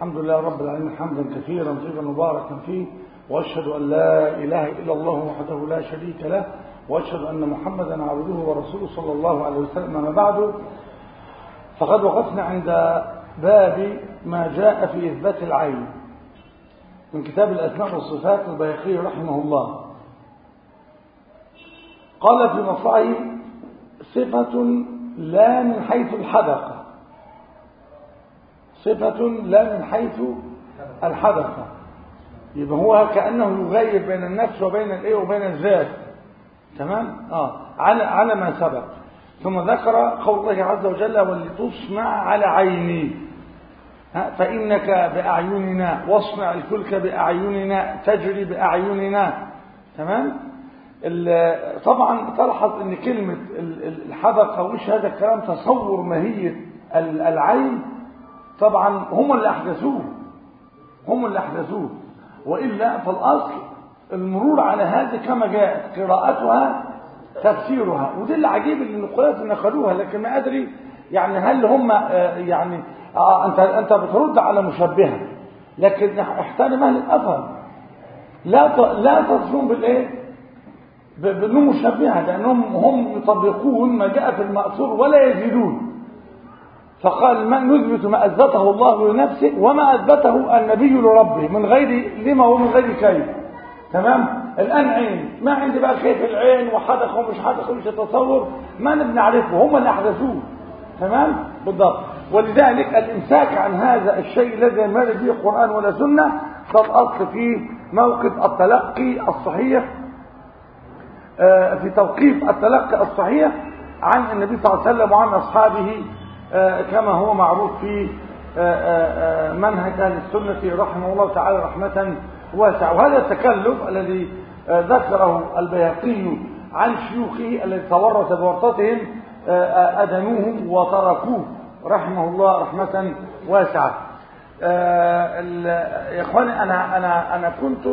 الحمد لله رب العالمين حمدا كثيرا طيبا مباركا فيه واشهد ان لا اله الا الله وحده لا شريك له واشهد ان محمدا عبده ورسوله صلى الله عليه وسلم اما بعد فقد وقفنا عند باب ما جاء في اثبات العين من كتاب الاسماء والصفات البيقي رحمه الله قال في مصرعه صفه لا من حيث الحدقه صفة لا من حيث الحدثة يبقى هو كأنه يغير بين النفس وبين الايه وبين الذات تمام اه على على ما سبق ثم ذكر قول الله عز وجل ولتصنع على عيني ها فإنك بأعيننا واصنع الفلك بأعيننا تجري بأعيننا تمام طبعا تلاحظ ان كلمة الحدقة وش هذا الكلام تصور ماهية العين طبعا هم اللي احدثوه هم اللي احدثوه والا فالاصل المرور على هذه كما جاءت قراءتها تفسيرها ودي اللي عجيب اللي النقلات نقلوها لكن ما ادري يعني هل هم يعني آه انت انت بترد على مشبهه لكن احترم اهل الاثر لا لا تصفون بالايه بانهم مشبهه لانهم هم يطبقون ما جاء في الماثور ولا يزيدون فقال ما نثبت ما أثبته الله لنفسه وما أثبته النبي لربه من غير لما ومن غير كيف تمام الآن عين ما عندي بقى كيف العين وحدث ومش حدث ومش تصور ما نعرفه هم اللي أحدثوه تمام بالضبط ولذلك الإمساك عن هذا الشيء الذي ما فيه قرآن ولا سنة ده الأصل في موقف التلقي الصحيح في توقيف التلقي الصحيح عن النبي صلى الله عليه وسلم وعن أصحابه كما هو معروف في منهج أهل السنة رحمه الله تعالى رحمة واسعة وهذا التكلف الذي ذكره البيهقي عن شيوخه الذي تورط بورطتهم أدنوه وتركوه رحمه الله رحمة واسعة يا إخواني أنا, أنا, أنا كنت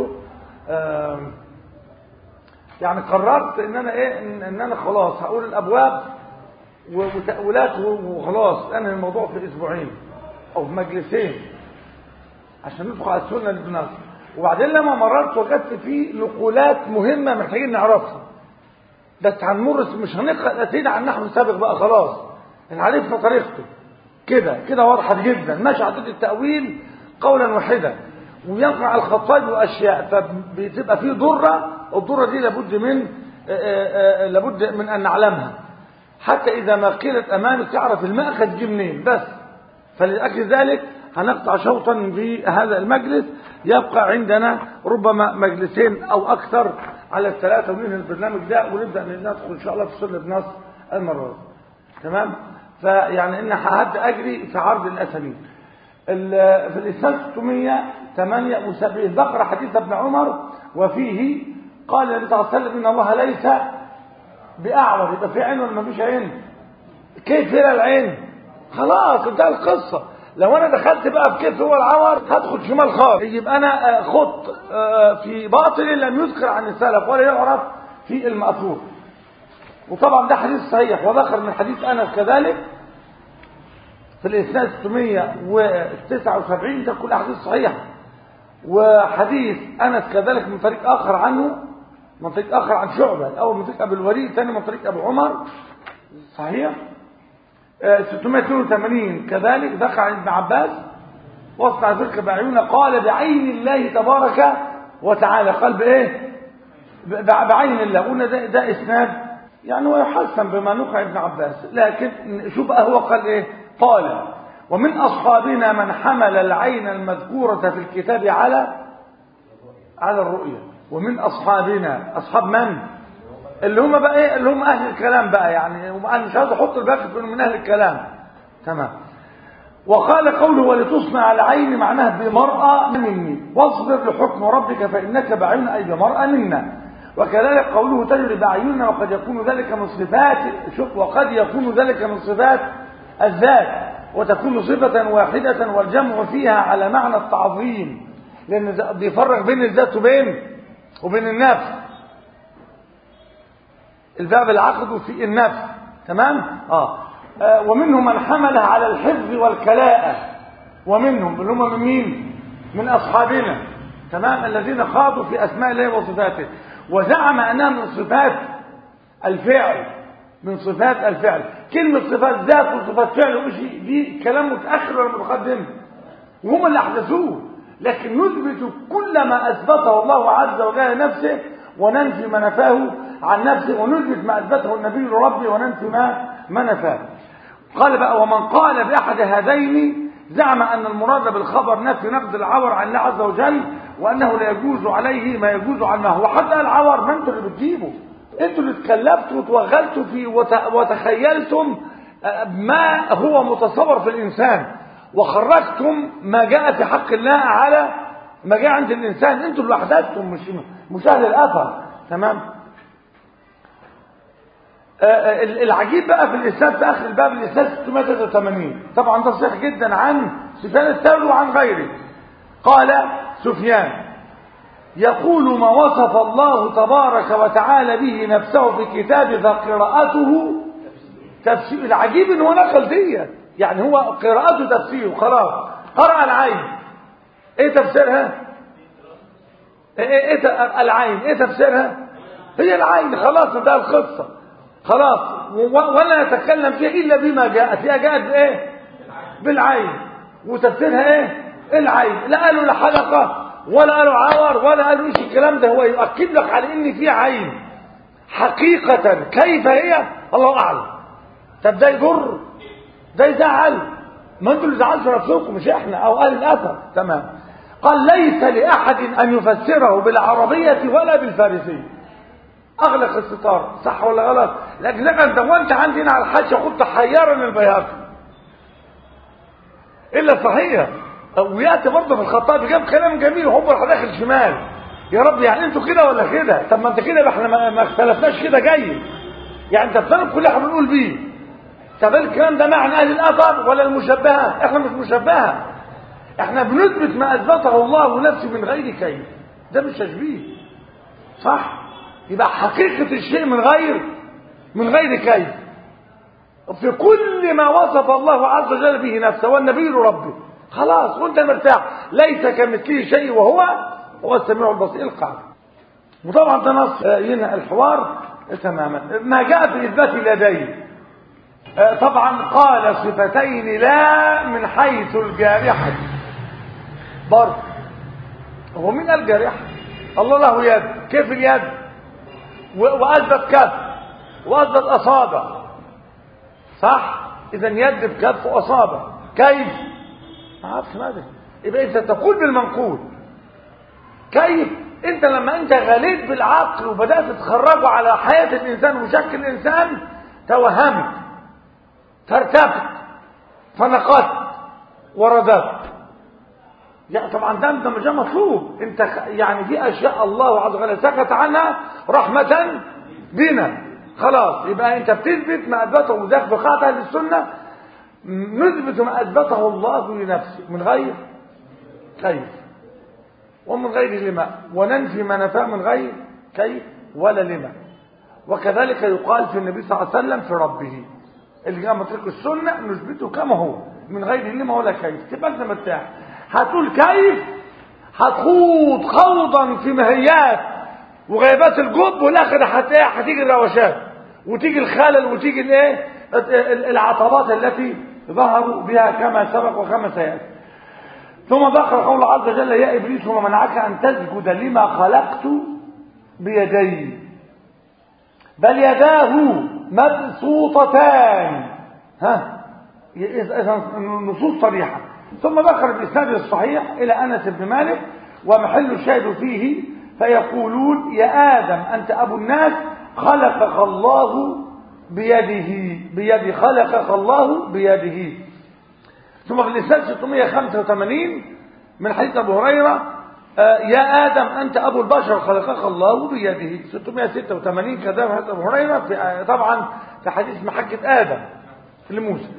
يعني قررت ان انا ايه ان انا خلاص هقول الابواب وتأويلات وخلاص انهي الموضوع في اسبوعين او في مجلسين عشان ندخل على السنه اللي بنصر وبعدين لما مررت وجدت فيه نقولات مهمه محتاجين نعرفها بس هنمر مش هنقرا نتيجه عن النحو السابق بقى خلاص احنا عرفنا طريقته كده كده وضحت جدا ماشي عدد التاويل قولا واحدا ويقع الخطاب واشياء فبتبقى فيه ضره الضره دي لابد من لابد من ان نعلمها حتى إذا ما قيلت أمامك تعرف المأخذ جه منين بس فلأجل ذلك هنقطع شوطا في هذا المجلس يبقى عندنا ربما مجلسين أو أكثر على الثلاثة من البرنامج ده ونبدأ ندخل إن شاء الله في سنة بنص المرات تمام فيعني إن هبدأ أجري في عرض الأسانيد في الإسناد 678 ذكر حديث ابن عمر وفيه قال النبي صلى الله عليه وسلم إن الله ليس بأعور يبقى في عين ولا ما فيش عين كيف هنا العين خلاص انتهى القصة لو انا دخلت بقى في كيف هو العور هدخل شمال خالص يبقى انا خط في باطل لم يذكر عن السلف ولا يعرف في المأثور وطبعا ده حديث صحيح وذكر من حديث انس كذلك في الاسناد 679 ده كل احاديث صحيحه وحديث انس كذلك من طريق اخر عنه من طريق آخر عن شعبة الأول من طريق أبو الوليد الثاني من طريق أبو عمر صحيح آه 682 كذلك ذكر عن ابن عباس واصنع ذلك بعيون قال بعين الله تبارك وتعالى قال بإيه بعين الله قلنا ده, ده إسناد يعني هو يحسن بما نقع ابن عباس لكن شو بقى هو قال إيه قال ومن أصحابنا من حمل العين المذكورة في الكتاب على على الرؤية ومن أصحابنا أصحاب من اللي هم بقى إيه اللي هم أهل الكلام بقى يعني أنا مش عايز أحط الباقي في من أهل الكلام تمام وقال قوله ولتصنع على عيني معناه بمرأة مني واصبر لحكم ربك فإنك بعين أي بمرأة منا وكذلك قوله تجري بعيوننا وقد يكون ذلك من صفات شوف وقد يكون ذلك من صفات الذات وتكون صفة واحدة والجمع فيها على معنى التعظيم لأن بيفرق بين الذات وبين وبين النفس الباب العقد في النفس تمام آه. آه ومنهم من حملها على الحفظ والكلاءة ومنهم اللي هم من مين من أصحابنا تمام الذين خاضوا في أسماء الله وصفاته وزعم أنها من صفات الفعل من صفات الفعل كلمة صفات ذات وصفات فعل وشيء دي كلام متأخر ولا متقدم وهم اللي أحدثوه لكن نثبت كل ما أثبته الله عز وجل نفسه وننفي ما نفاه عن نفسه ونثبت ما أثبته النبي لربي وننفي ما ما نفاه قال بقى ومن قال بأحد هذين زعم أن المراد بالخبر نفي نقد العور عن الله عز وجل وأنه لا يجوز عليه ما يجوز عن ما هو حتى العور ما انتوا اللي بتجيبوا انتوا اللي اتكلفتوا وتوغلتوا فيه وتخيلتم ما هو متصور في الإنسان وخرجتم ما جاء في حق الله على ما جاء عند الإنسان انتوا اللي أحدثتم مش مش أهل الأثر تمام العجيب بقى في الإسناد في آخر الباب الإسناد 683 طبعا ده صحيح جدا عن سفيان الثوري وعن غيره قال سفيان يقول ما وصف الله تبارك وتعالى به نفسه في كتابه فقراءته تفسير العجيب ان هو نقل دي يعني هو قراءته تفسير خلاص قرأ العين ايه تفسيرها ايه, إيه العين ايه تفسيرها هي العين خلاص ده القصه خلاص ولا نتكلم فيها الا بما جاءت هي جاءت بايه بالعين وتفسيرها ايه العين لا قالوا لا حلقه ولا قالوا عور ولا قالوا ايش الكلام ده هو يؤكد لك على ان في عين حقيقة كيف هي الله اعلم طب ده يضر ده يزعل ما انتوا اللي زعلتوا نفسكم مش احنا او اهل الاثر تمام قال ليس لاحد ان يفسره بالعربية ولا بالفارسية اغلق الستار صح ولا غلط لكن لما دونت عندنا على الحاجة قلت حيرا البياض الا صحيح وياتي برضه في الخطاب جاب كلام جميل وهو راح داخل شمال يا رب يعني انتوا كده ولا كده طب ما انت كده احنا ما اختلفناش كده جاي يعني انت بتعرف كل احنا بنقول بيه طب الكلام ده معنى اهل الاثر ولا المشبهه احنا مش مشبهه احنا بنثبت ما اثبته الله نفسه من غير كيف ده مش تشبيه صح يبقى حقيقه الشيء من غير من غير كيف في كل ما وصف الله عز وجل به نفسه والنبي ربه خلاص وانت مرتاح ليس كمثله شيء وهو هو السميع البصير القاعدة وطبعا ده نص ينهى الحوار تماما ما جاء في اثبات اليدين طبعا قال صفتين لا من حيث الجارحة برضه هو مين الجارحة الله له يد كيف اليد واثبت كف واثبت اصابع صح اذا يد بكف واصابع كيف ما عارفش ماذا يبقى انت تقول بالمنقول كيف انت لما انت غليت بالعقل وبدات تخرجه على حياه الانسان وشكل الانسان توهمت فارتبت فنقصت وردت يعني طبعا ده ده مش مطلوب انت يعني في اشياء الله عز وجل سكت عنها رحمه بنا خلاص يبقى انت بتثبت ما اثبته وذاك بقاعده اهل السنه نثبت ما أثبته الله لنفسه من غير كيف ومن غير لما وننفي ما نفاه من غير كيف ولا لما وكذلك يقال في النبي صلى الله عليه وسلم في ربه اللي جاء طريق السنة نثبته كما هو من غير لما ولا كيف تبقى انت مرتاح هتقول كيف هتخوض خوضا في مهيات وغيبات الجب والاخر هتيجي الروشات وتيجي الخلل وتيجي الايه العطبات التي ظهروا بها كما سبق وكما سيأتي ثم ذكر قول عز وجل يا إبليس وما منعك أن تسجد لما خلقت بيدي بل يداه مبسوطتان ها إذا النصوص صريحة ثم ذكر الإسناد الصحيح إلى أنس بن مالك ومحل الشاهد فيه فيقولون يا آدم أنت أبو الناس خلقك الله بيده بيد خلقك الله بيده ثم في الإسناد 685 من حديث أبو هريرة آه يا آدم أنت أبو البشر خلقك الله بيده 686 كذا حديث أبو هريرة في آه طبعا في حديث محجة آدم لموسى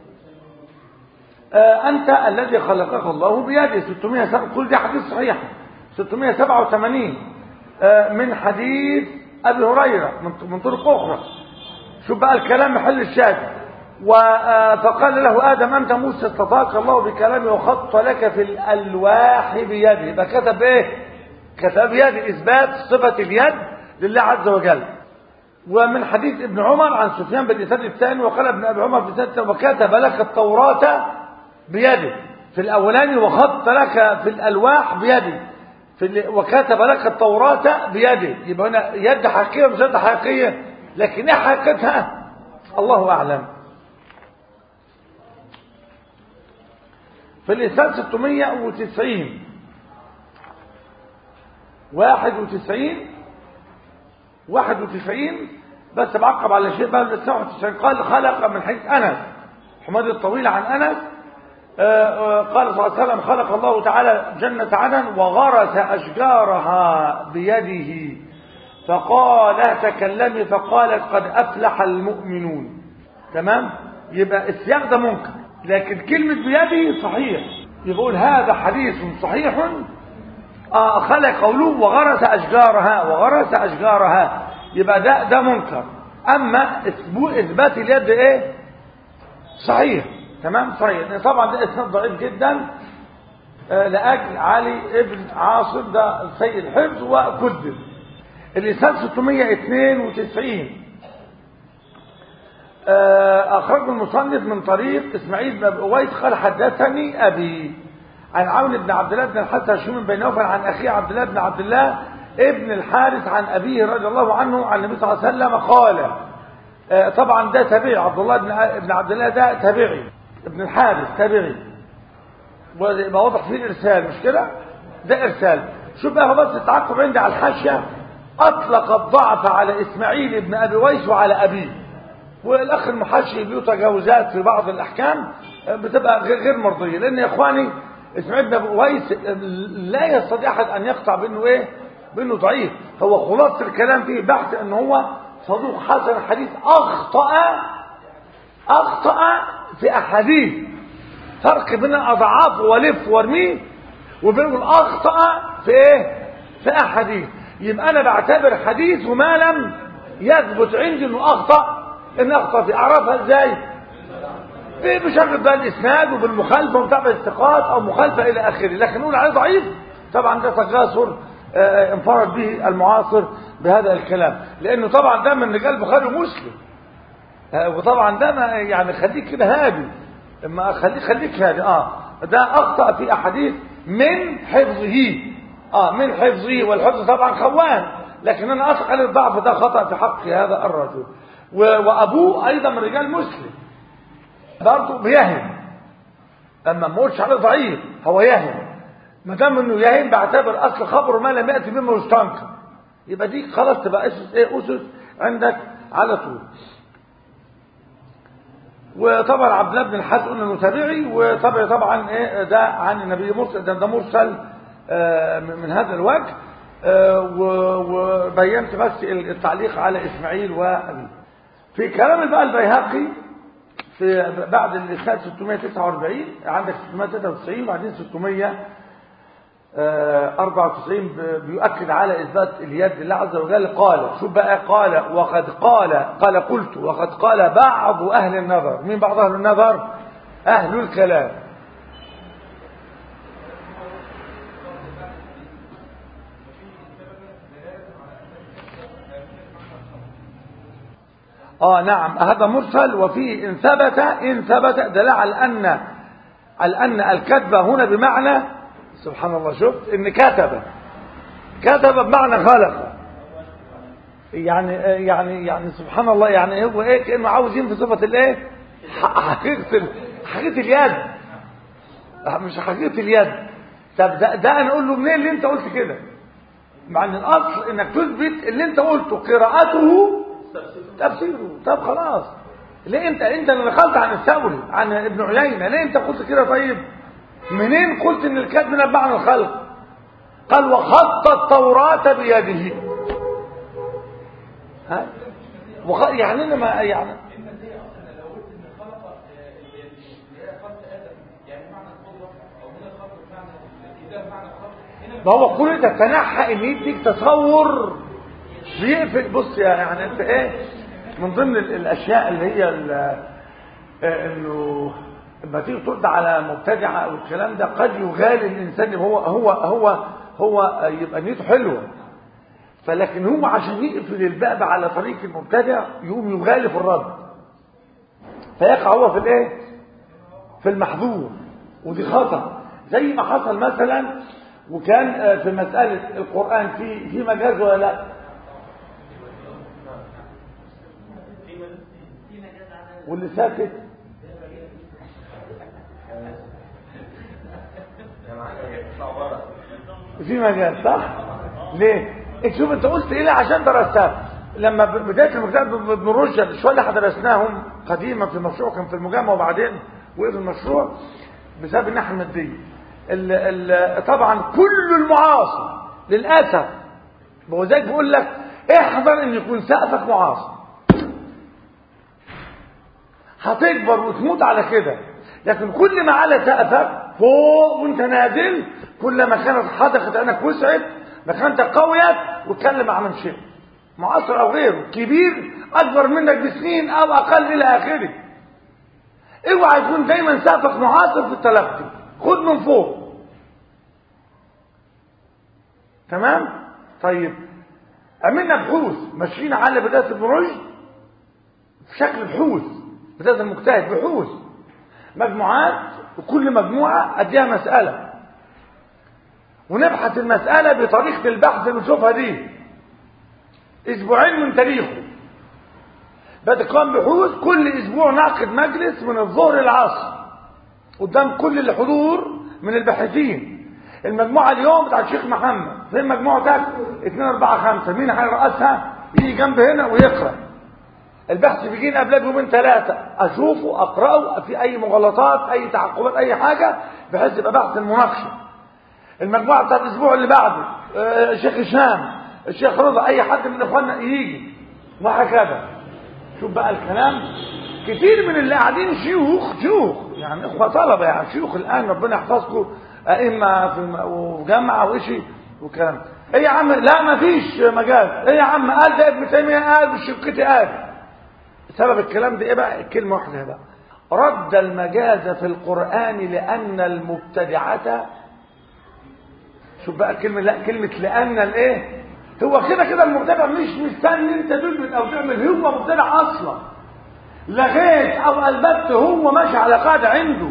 آه أنت الذي خلقك الله بيده 607 كل دي حديث صحيح 687 من حديث أبي هريرة من طرق أخرى شوف بقى الكلام محل الشاهد فقال له آدم أنت موسى استطاعك الله بكلامه وخط لك في الألواح بيده يبقى كتب إيه كتب بيد إثبات صفة اليد لله عز وجل ومن حديث ابن عمر عن سفيان بن إساد الثاني وقال ابن أبي عمر في الثاني وكتب لك التوراة بيده في الأولاني وخط لك في الألواح بيده في وكتب لك التوراة بيده يبقى هنا يد حقيقية مش يد حقيقية لكن ايه حقيقتها الله أعلم في الإسلام 690 91 91 بس بعقب على شيء بقى 99 قال خلق من حيث أنس حماد الطويل عن أنس قال صلى الله عليه وسلم خلق الله تعالى جنة عدن وغرس أشجارها بيده فقال تكلمي فقالت قد أفلح المؤمنون تمام يبقى السياق ده منكر لكن كلمة بيده صحيح يقول هذا حديث صحيح آه خلق قوله وغرس أشجارها وغرس أشجارها يبقى ده ده منكر أما إثبات اليد إيه صحيح تمام صحيح طبعا ده اسناد ضعيف جدا آه لأجل علي ابن عاصم ده سيء الحفظ وكذب الإسناد 692 آه أخرج المصنف من طريق إسماعيل بن أبي أويس قال حدثني أبي عن عون بن عبد الله بن الحسن هشام بن نوفل عن أخيه عبد الله بن عبد الله ابن الحارث عن أبيه رضي الله عنه عن النبي صلى الله عليه وسلم قال آه طبعا ده تابعي عبد الله بن عبد الله ده تابعي ابن الحارث تابعي ويبقى واضح فيه الإرسال مش كده ده إرسال شوف بقى بس التعقب عندي على الحاشية أطلق الضعف على إسماعيل بن أبي ويس وعلى أبيه والأخ المحشي له تجاوزات في بعض الأحكام بتبقى غير غير مرضية لأن يا إخواني إسماعيل بن أبي ويس لا يستطيع أحد أن يقطع بأنه إيه بأنه ضعيف هو خلاصة الكلام فيه بحث أن هو صدوق حسن الحديث أخطأ أخطأ في أحاديث فرق بين أضعاف ولف وارميه وبين الأخطأ في إيه في أحاديث يبقى أنا بعتبر حديث وما لم يثبت عندي أنه أخطأ إن أخطأ في أعرفها إزاي بشغل بقى الإسناد وبالمخالفة ومتابعة الثقات أو مخالفة إلى آخره لكن نقول عليه ضعيف طبعا ده تجاسر انفرد به المعاصر بهذا الكلام لأنه طبعا ده من رجال البخاري ومسلم وطبعا ده ما يعني خليك كده هادي اما خليك خليك هادي اه ده اخطا في احاديث من حفظه اه من حفظه والحفظ طبعا خوان لكن انا اثق عليه الضعف ده خطا في حق هذا الرجل وابوه ايضا من رجال مسلم برضه بيهم اما ما اقولش عليه ضعيف هو يهم ما دام انه يهم بعتبر اصل خبره ما لم ياتي بما يستنكر يبقى دي خلاص تبقى اسس ايه اسس عندك على طول وطبعا عبد الله بن الحاج قلنا انه تابعي وطبعا طبعا ايه ده عن النبي مرسل ده, ده مرسل آه من هذا الوجه آه وبينت بس التعليق على اسماعيل وابي في كلام بقى البيهقي في بعد الاسناد 649 عندك 693 وبعدين 694 بيؤكد على اثبات اليد لله عز وجل قال شوف بقى قال وقد قال قال قلت وقد قال بعض اهل النظر مين بعض اهل النظر اهل الكلام اه نعم هذا مرسل وفيه ان ثبت ان ثبت دل على ان على ان الكتبه هنا بمعنى سبحان الله شفت ان كتب كتب بمعنى خلق يعني يعني يعني سبحان الله يعني هو ايه كانه عاوز ينفي صفه الايه حقيقه حقيقه اليد مش حقيقه اليد طب ده, ده انا اقول له منين اللي انت قلت كده مع ان الاصل انك تثبت اللي انت قلته قراءته تفسيره طب خلاص ليه انت انت اللي نقلت عن الثوري عن ابن عيينه ليه انت قلت كده طيب منين قلت ان الكتب من معنى الخلق قال وخط التوراة بيده ها وخ... يعني انا ما يعني ما هو كل ده تنحى ان يديك تصور بيقفل بص يعني انت ايه من ضمن الاشياء اللي هي آه، انه لما تيجي ترد على مبتدع او الكلام ده قد يغالي الانسان هو هو هو هو يبقى نيته حلوه فلكن هو عشان يقفل الباب على طريق المبتدع يقوم يغالي في الرد فيقع هو في الايه في المحظور ودي خطأ زي ما حصل مثلا وكان آه، في مسألة القرآن في في مجاز ولا لا واللي ساكت في مجال صح ليه انت شوف انت قلت ايه عشان درستها لما ب- بدايه المكتب ابن رشد شويه اللي احنا درسناهم قديما في المشروع كان في المجامعه وبعدين وقف المشروع بسبب الناحيه الماديه ال ال طبعا كل المعاصر للاسف وذلك بيقول لك احذر ان يكون سقفك معاصر هتكبر وتموت على كده لكن كل ما على سقفك فوق وانت نازل كل ما كانت حدقة عينك وسعت مكانتك قويت واتكلم عن شيء معاصر او غيره كبير اكبر منك بسنين او اقل الى اخره اوعى يكون دايما سقفك معاصر في التلقي خد من فوق تمام طيب عملنا بحوث ماشيين على بدايه ابن رشد في شكل بحوث بدايه المجتهد بحوث مجموعات وكل مجموعه اديها مساله ونبحث المساله بطريقه البحث اللي بنشوفها دي اسبوعين من تاريخه بتقام بحوث كل اسبوع نعقد مجلس من الظهر للعصر قدام كل الحضور من الباحثين المجموعه اليوم بتاع الشيخ محمد فين مجموعتك 2 4 5 مين هيرأسها يجي جنب هنا ويقرا البحث بيجينا قبلها بيومين ثلاثه اشوفه اقراه في اي مغالطات اي تعقبات اي حاجه بحيث يبقى بحث المناقشه المجموعه بتاعت الاسبوع اللي بعده آه، الشيخ هشام الشيخ رضا اي حد من اخواننا يجي وهكذا شوف بقى الكلام كتير من اللي قاعدين شيوخ شيوخ يعني اخوه طلبه يعني شيوخ الان ربنا يحفظكم ائمه في الم- وجامعه وشي وكلام ايه يا عم لا ما فيش مجال ايه يا عم قال ده ابن تيميه قال والشنقيطي قال سبب الكلام ده ايه بقى كلمه واحده بقى رد المجاز في القران لان المبتدعه شوف بقى كلمه لا كلمه لان الايه هو كده كده المبتدع مش مستني انت تثبت او تعمل هو مبتدع اصلا لغيت او البت هو ماشي على قاعده عنده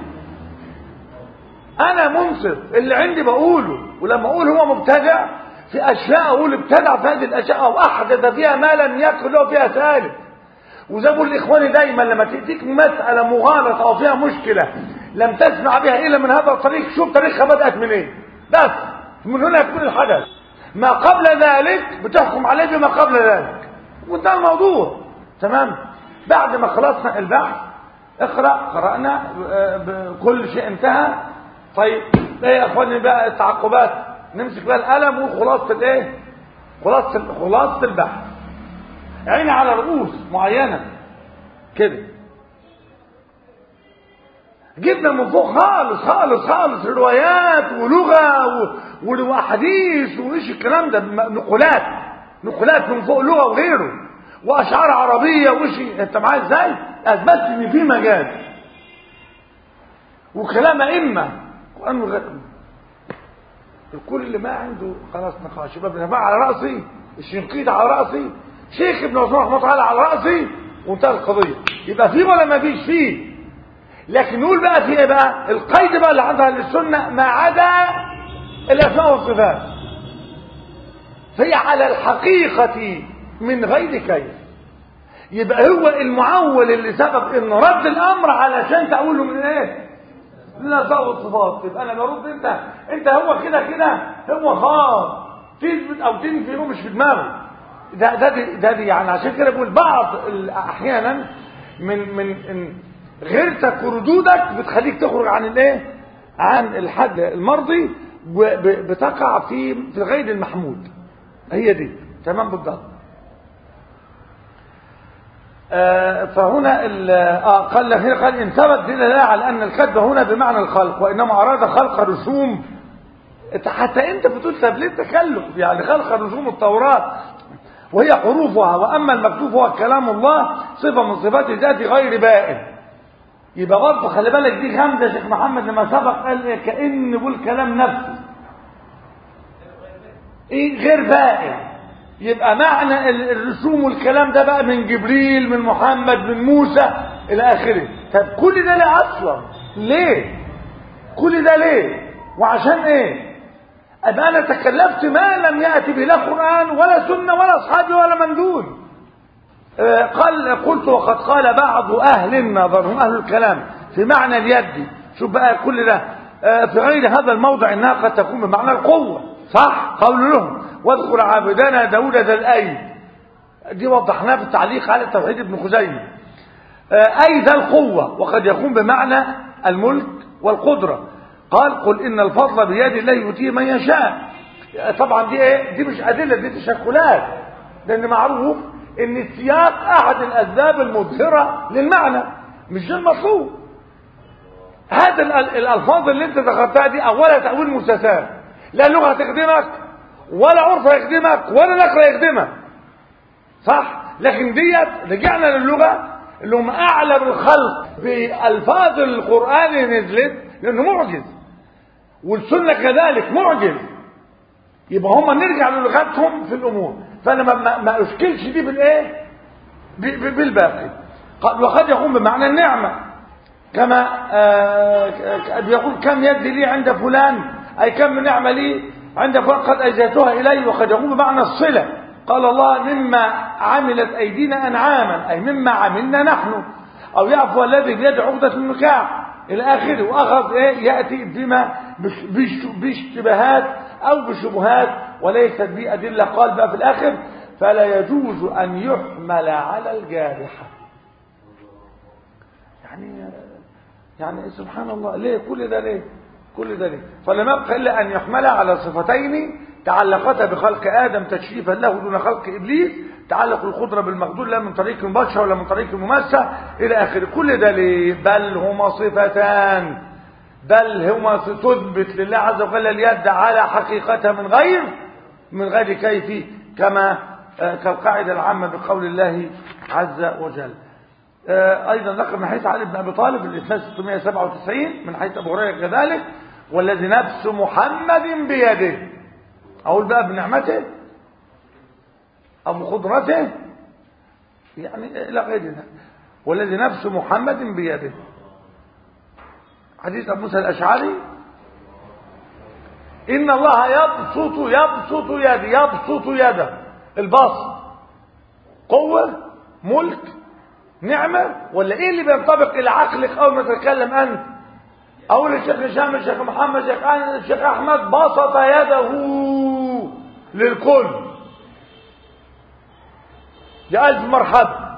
انا منصف اللي عندي بقوله ولما اقول هو مبتدع في اشياء اقول ابتدع في هذه الاشياء او احدث فيها ما لم يكن له فيها ثالث وزي ما بقول لاخواني دايما لما تاتيك مساله مغالطه او فيها مشكله لم تسمع بها الا من هذا الطريق شوف تاريخها بدات منين بس من هنا يكون الحدث ما قبل ذلك بتحكم عليه بما قبل ذلك وانتهى الموضوع تمام بعد ما خلصنا البحث اقرا قرانا آه، بكل شيء انتهى طيب ايه يا اخواني بقى التعقبات نمسك بقى القلم وخلاصه الايه خلاصه خلاصه البحث عيني على رؤوس معينه كده جبنا من فوق خالص خالص خالص روايات ولغه و- واحاديث وايش الكلام ده م- نقولات نقولات من فوق لغه وغيره واشعار عربيه وايش انت معايا ازاي؟ اثبتت ان في مجال وكلام ائمه قران وغير الكل ما عنده خلاص نقاش يبقى ابن تيميه على راسي الشنقيطي على راسي شيخ ابن عثمان رحمه الله تعالى على راسي وانتهى القضيه يبقى في ولا ما فيش فيه لكن نقول بقى في ايه بقى القيد بقى اللي عندها للسنه ما عدا الاسماء والصفات فهي على الحقيقه من غير كيف يبقى هو المعول اللي سبب ان رد الامر علشان تقوله من ايه من الاسماء والصفات يبقى انا برد انت انت هو كده كده هو خاص تثبت او تنفي هو مش في دماغه ده ده دي ده دي يعني عشان كده بقول بعض ال- احيانا من من إن غيرتك وردودك بتخليك تخرج عن الايه عن الحد المرضي وبتقع في في الغير المحمود هي دي تمام بالضبط آه، فهنا ال- آه قال هنا قال ان ثبت دليل على ان الكتب هنا بمعنى الخلق وانما اراد خلق رسوم إنت- حتى انت بتقول طب ليه التكلف يعني خلق رسوم التوراه وهي حروفها واما المكتوب هو كلام الله صفه من صفات ذات غير بائن يبقى برضه خلي بالك دي همزه شيخ محمد لما سبق قال إيه كأن بيقول كلام نفسي ايه غير بائع يبقى معنى ال- الرسوم والكلام ده بقى من جبريل من محمد من موسى الى اخره طب كل ده ليه اصلا ليه كل ده ليه وعشان ايه ابقى انا تكلفت ما لم ياتي به لا قران ولا سنه ولا اصحابي ولا مندون آه، قال قلت وقد قال بعض اهل النظر هم اهل الكلام في معنى اليد شوف بقى كل ده آه، في غير هذا الموضع انها قد تكون بمعنى القوه صح قول لهم واذكر عبدنا داود ذا الايد دي وضحناها في التعليق على توحيد ابن خزيمه آه، اي ذا القوه وقد يكون بمعنى الملك والقدره قال قل ان الفضل بيد الله يؤتيه من يشاء طبعا دي ايه دي مش ادله دي تشكلات لان معروف ان السياق احد الاسباب المظهره للمعنى مش ده المطلوب هذه ال- الالفاظ اللي انت ذكرتها دي اولها تاويل مستثار لا لغه تخدمك ولا عرف يخدمك ولا نقل يخدمك صح لكن ديت رجعنا للغه اللي هم اعلم الخلق بالفاظ القران اللي نزلت لانه معجز والسنه كذلك معجز يبقى هم نرجع للغتهم في الامور فانا ما, ما, ما اشكلش دي بالايه ب- ب- بالباقي قال وقد يكون بمعنى النعمه كما آه، ك- بيقول كم يد لي عند فلان اي كم نعمه لي عند فلان قد اجزيتها الي وقد يكون بمعنى الصله قال الله مما عملت ايدينا انعاما اي مما عملنا نحن او يعفو الذي بيده عقده النكاح الى اخره واخذ ايه ياتي بما بش- بش- باشتباهات او بشبهات وليست بادله قال بقى في الاخر فلا يجوز ان يحمل على الجارحه يعني يعني سبحان الله ليه كل ده ليه كل ده ليه فلم يبق الا ان يحمل على صفتين تعلقتا بخلق ادم تشريفا له دون خلق ابليس تعلق القدره بالمقدور لا من طريق المباشره ولا من طريق المماسه الى اخره كل ده ليه بل هما صفتان بل هما تثبت لله عز وجل اليد على حقيقتها من غير من غير كيف كما آه، كالقاعده العامه بقول الله عز وجل آه، ايضا ذكر من حيث علي بن ابي طالب الاثنان 697 من حيث ابو هريره كذلك والذي نفس محمد بيده اقول بقى بنعمته او بقدرته يعني الى غير ذلك والذي نفس محمد بيده حديث ابو موسى الاشعري ان الله يبسط يبسط يدي يبسط يده البسط قوه ملك نعمة ولا ايه اللي بينطبق الى عقلك اول ما تتكلم انت اقول الشيخ هشام الشيخ محمد الشيخ أنا الشيخ احمد بسط يده للكل يا الف مرحبا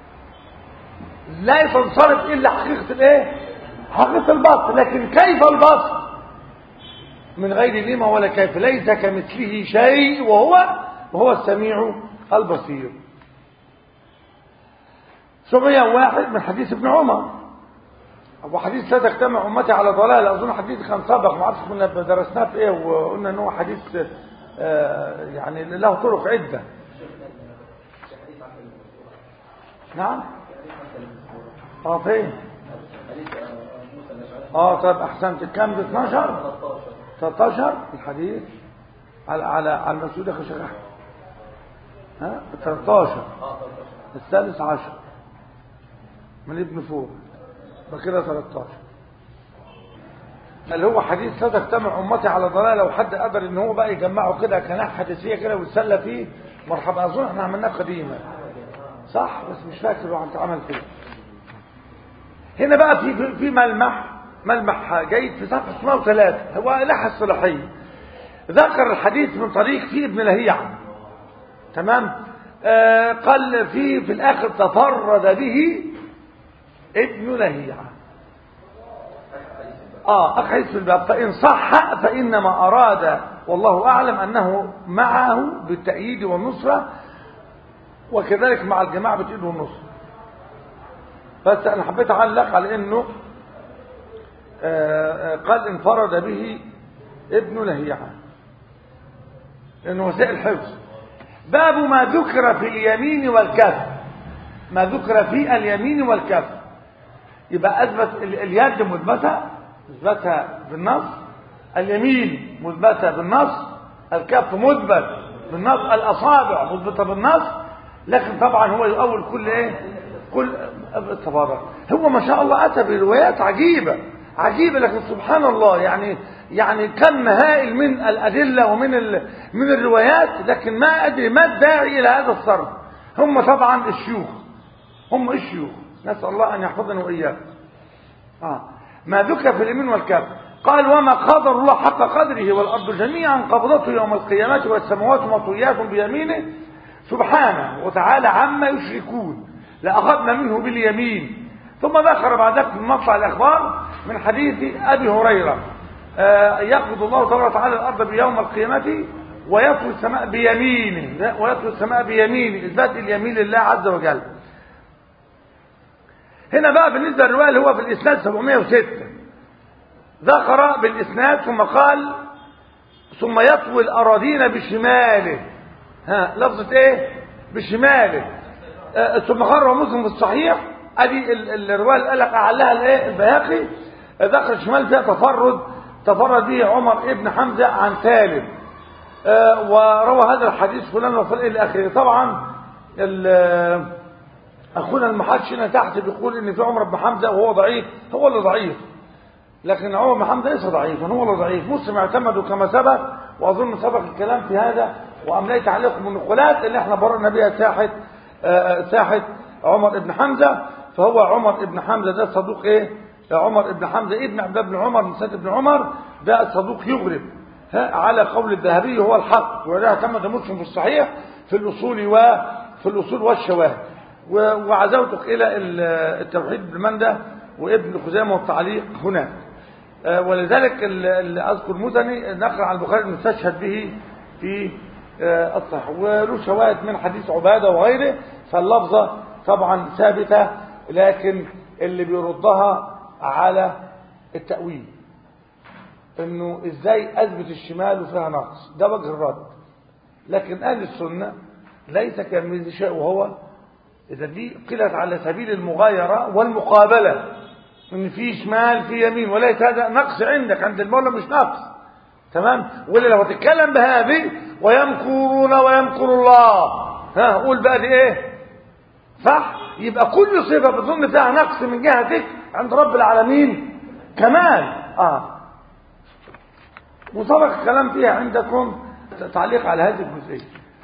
لا تنصرف الا حقيقة الايه حقيقة البسط لكن كيف البسط من غير لما ولا كيف ليس كمثله شيء وهو وهو السميع البصير 701 من حديث ابن عمر وحديث لا تجتمع امتي على ضلال اظن حديث كان سابق ما اعرفش كنا درسناه في ايه وقلنا ان هو حديث آه، يعني له طرق عده نعم اه فين اه طب احسنت كام ده 12 13 الحديث على على على المسعود يا اخي شيخ احمد ها 13 الثالث عشر من ابن فور بكده 13 اللي هو حديث لا تجتمع امتي على ضلال لو حد قدر ان هو بقى يجمعه كده كناحيه حديثيه كده ويتسلى فيه مرحبا اظن احنا عملناه قديما صح بس مش فاكر هو انت عمل كده هنا بقى في في- في ملمح ملمح جيد في صفحه 103 هو لها الصلاحيه ذكر الحديث من طريق في ابن لهيع تمام آه قال في في الاخر تفرد به ابن لهيعة اه احدث في الباب فان صح فانما اراد والله اعلم انه معه بالتأييد والنصرة وكذلك مع الجماعة بالتأييد والنصرة بس انا حبيت اعلق على انه آه آه، قال انفرد به ابن لهيعة انه وسائل حفظ باب ما ذكر في اليمين والكف ما ذكر في اليمين والكف يبقى اثبت ال- اليد مثبته مثبته بالنص اليمين مثبته بالنص الكف مثبت بالنص الاصابع مثبته بالنص لكن طبعا هو يؤول كل ايه كل تبارك هو ما شاء الله اتى بروايات عجيبه عجيبه لكن سبحان الله يعني يعني كم هائل من الادله ومن ال... من الروايات لكن ما ادري ما الداعي الى هذا الصرف هم طبعا الشيوخ هم الشيوخ نسال الله ان يحفظنا واياكم آه. ما ذكر في اليمين والكاف قال وما قدر الله حق قدره والأرض جميعا قبضته يوم القيامة والسماوات مطويات بيمينه سبحانه وتعالى عما يشركون لأخذنا منه باليمين ثم ذكر بعد ذلك في مطلع الأخبار من حديث أبي هريرة آه يقبض الله تبارك وتعالى الأرض بيوم القيامة ويطوي السماء بيمينه ويطوي السماء بيمينه إثبات اليمين لله عز وجل هنا بقى بالنسبة للرواية اللي هو في الإسناد 706 ذكر بالإسناد ثم قال ثم يطوي الأراضين بشماله ها لفظة إيه بشماله آه ثم قرر مسلم في الصحيح أدي ال- ال- الرواية اللي قال لك أعلها الإيه البياقي آه، ذكر الشمال فيها تفرد تفرد به عمر ابن حمزة عن سالم آه، وروى هذا الحديث فلان وفلان إلى آخره طبعا ال- اخونا المحدش هنا تحت بيقول ان في عمر بن حمزه وهو ضعيف هو اللي ضعيف لكن عمر بن حمزه ليس ضعيفا هو اللي ضعيف مسلم اعتمدوا كما سبق واظن سبق الكلام في هذا وامليت عليكم النقولات اللي احنا بررنا بها ساحه آه، ساحه عمر بن حمزه فهو عمر بن حمزه ده صدوق ايه عمر بن حمزه ابن عبد الله بن عمر بن سيد بن عمر ده الصدوق يغرب ها، على قول الذهبي هو الحق وده اعتمد مسلم في الصحيح في الاصول وفي الاصول والشواهد و- وعزوتك إلى ال- التوحيد بالمندة وابن خزامة والتعليق هناك آه، ولذلك ال- ال- أذكر مزني نقل عن البخاري المستشهد به في آه، الصحيح وله شواهد من حديث عبادة وغيره فاللفظة طبعا ثابتة لكن اللي بيردها على التأويل انه ازاي اثبت الشمال وفيها نقص ده وجه الرد لكن اهل السنه ليس كمثل شيء وهو إذا دي قلت على سبيل المغايرة والمقابلة إن في شمال في يمين وليس هذا نقص عندك عند المولى مش نقص تمام ولا لو تتكلم بهذه ويمكرون ويمكر الله ها قول بقى دي ايه صح يبقى كل صفة بتظن فيها نقص من جهتك عند رب العالمين كمان اه وسبق الكلام فيها عندكم تعليق على هذه الجزئيه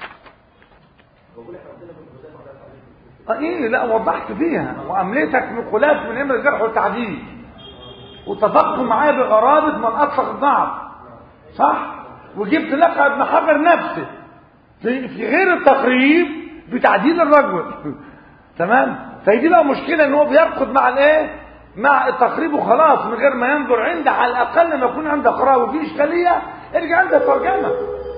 آه ايه لا وضحت فيها وامليتك نقولات من امر الجرح والتعديل واتفقت معايا بغرابه من اطلق الضعف صح وجبت لك ابن حجر نفسه في, في غير التقريب بتعديل الرجل تمام فدي بقى مشكله ان هو بيركض مع الايه مع التقريب وخلاص من غير ما ينظر عنده على الاقل لما يكون عنده قراءه وفي اشكاليه ارجع عند الترجمه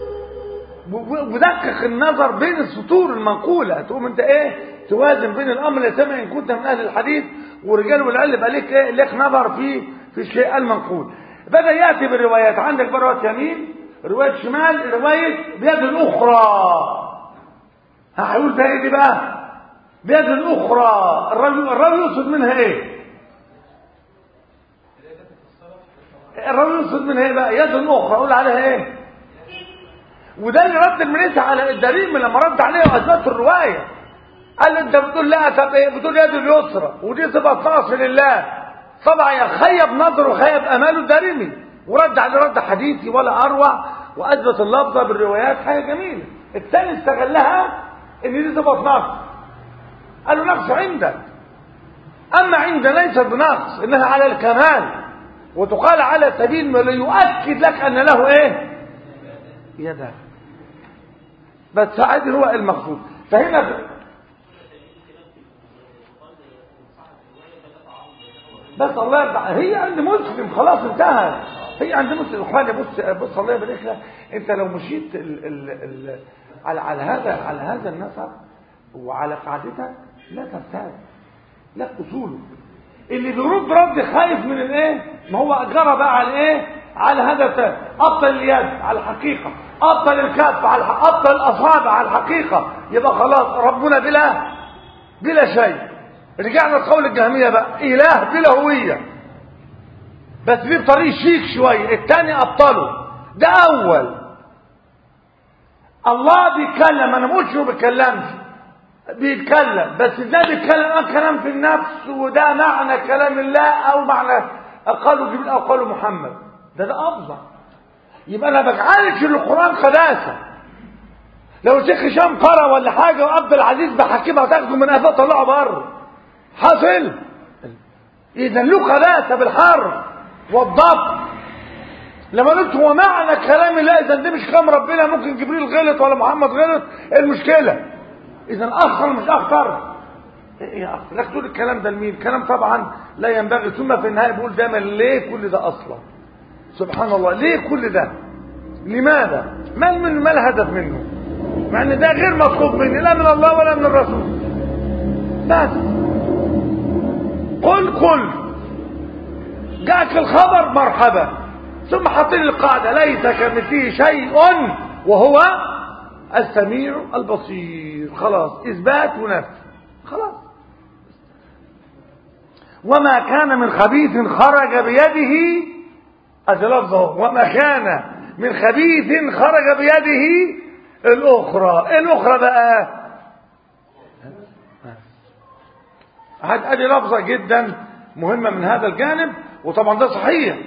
ودقق النظر بين السطور المنقولة تقوم انت ايه توازن بين الامر اللي سمع ان كنت من اهل الحديث ورجال والعلم يبقى لك ايه لك نظر في في الشيء المنقول بدا ياتي بالروايات عندك بقى روايه يمين روايه شمال روايه بيد الاخرى هيقول ده ايه دي بقى بيد الاخرى الرجل الرجل يقصد منها ايه الرجل يقصد منها ايه بقى يد الاخرى اقول عليها ايه وده اللي رد المريسي على الدريم لما رد عليه واثبت الروايه قال له انت بتقول لا طب ايه بتقول يد اليسرى ودي صفه خاصه لله طبعا يخيب نظره وخيب اماله الدريمي ورد عليه رد حديثي ولا اروع واثبت اللفظه بالروايات حاجه جميله الثاني استغلها ان دي صفه نقص قال له نقص عندك اما عند ليست بنقص انها على الكمال وتقال على سبيل ما ليؤكد لك ان له ايه يدك بس عادي هو المقصود فهنا ب... بس الله يرضى هي عند مسلم خلاص انتهى هي عند مسلم اخواني بص بص الله يبارك لك انت لو مشيت ال ال ال على على هذا على هذا النسق وعلى قاعدتك لا ترتاب لك اصوله اللي بيرد رد خايف من الايه ما هو جرى بقى على الايه على هذا التاني ابطل اليد على الحقيقه ابطل الكف على ابطل الاصابع على الحقيقه يبقى خلاص ربنا بلا بلا شيء رجعنا لقول الجهمية بقى إله بلا هوية بس دي بطريق شيك شوية التاني أبطله ده أول الله بيتكلم أنا ما قلتش هو بيتكلمش بيتكلم بس ده بيتكلم اه كلام في النفس وده معنى كلام الله أو معنى قاله جبريل أو قاله محمد ده ده أفضل يبقى أنا بجعلش القرآن قداسة لو شيخ هشام قرا ولا حاجة وعبد العزيز بحكيمها تاخده من قفاه طلعه بره حاصل اذا له قداسه بالحرف والضبط لما قلت هو معنى كلام الله اذا ده مش كلام ربنا ممكن جبريل غلط ولا محمد غلط ايه المشكله اذا اخر مش اخطر ايه يا اخر لك تقول الكلام ده لمين كلام طبعا لا ينبغي ثم في النهايه بيقول دايما ليه كل ده اصلا سبحان الله ليه كل ده لماذا ما من ما الهدف منه مع ان ده غير مطلوب مني لا من الله ولا من الرسول بس قل قل جاءك الخبر مرحبا ثم حاطين القاعدة ليس كمثله شيء وهو السميع البصير خلاص إثبات ونفي خلاص وما كان من خبيث خرج بيده هذا لفظه وما كان من خبيث خرج بيده الأخرى الأخرى بقى ادي لفظة جدا مهمة من هذا الجانب وطبعا ده صحيح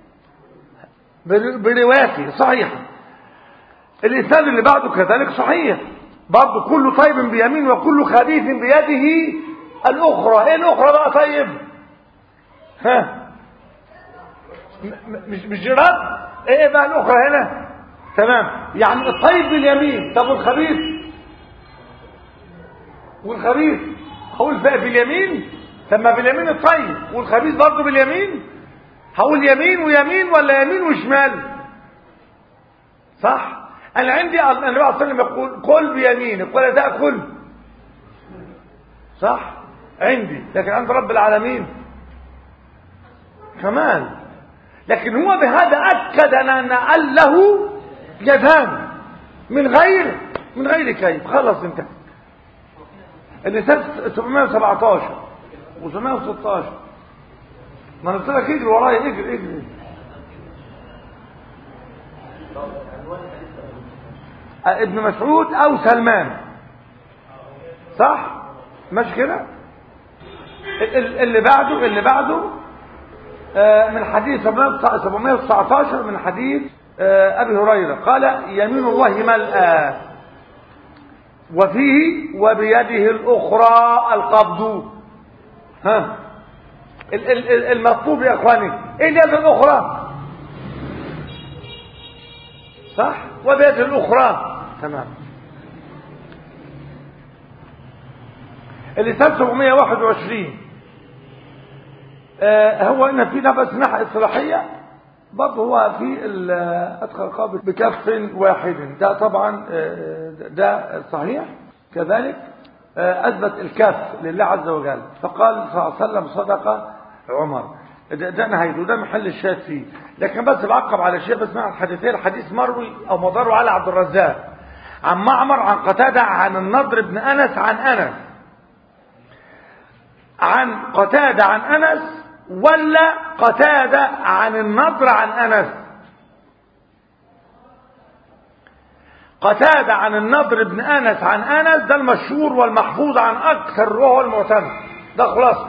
بروايته صحيحة الإسناد اللي بعده كذلك صحيح برضه كل طيب بيمين وكل خبيث بيده الأخرى ايه الأخرى بقى طيب ها مش مش جراد ايه بقى الأخرى هنا تمام يعني الطيب باليمين طب والخبيث والخبيث هقول بقى باليمين طب ما باليمين الطيب والخبيث برضه باليمين هقول يمين ويمين ولا يمين وشمال صح انا عندي النبي صلى الله عليه وسلم يقول كل بيمينك ولا تاكل صح عندي لكن عند رب العالمين كمان لكن هو بهذا اكد ان ان له يدان من غير من غير كيف خلص انتهى النساء 717 و 716 ما انا قلت لك اجري ورايا اجري اجري ابن مسعود او سلمان صح ماشي كده اللي بعده اللي بعده من حديث 719 من حديث ابي هريره قال يمين الله ملأى وفيه وبيده الاخرى القبض ها المطلوب يا اخواني ايه اليد الاخرى صح وبيد الاخرى تمام اللسان 721 آه هو ان في نفس ناحيه اصلاحيه برضه هو في ادخل قابل بكف واحد ده طبعا آه ده صحيح كذلك آه اثبت الكف لله عز وجل فقال صلى الله عليه وسلم صدق عمر ده, ده نهايته ده محل الشاهد فيه لكن بس بعقب على شيء بس مع الحديثين الحديث مروي او مداره على عبد الرزاق عن معمر عن قتاده عن النضر بن انس عن انس عن قتاده عن انس ولا قتاده عن النضر عن انس قتاده عن النضر بن انس عن انس ده المشهور والمحفوظ عن اكثر وهو المعتمد ده خلاصه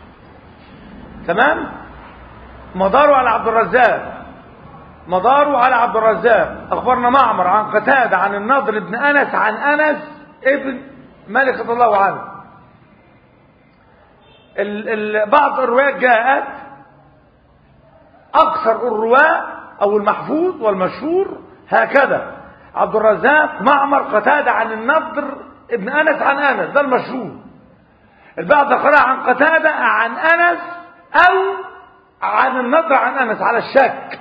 تمام مداره على عبد الرزاق مداره على عبد الرزاق اخبرنا معمر عن قتاده عن النضر بن انس عن انس ابن مالك رضي الله عنه ال ال بعض الروايات جاءت اكثر الرواه او المحفوظ والمشهور هكذا عبد الرزاق معمر قتاده عن النضر ابن انس عن انس ده المشهور البعض قرأ عن قتاده عن انس او عن النظر عن انس على الشك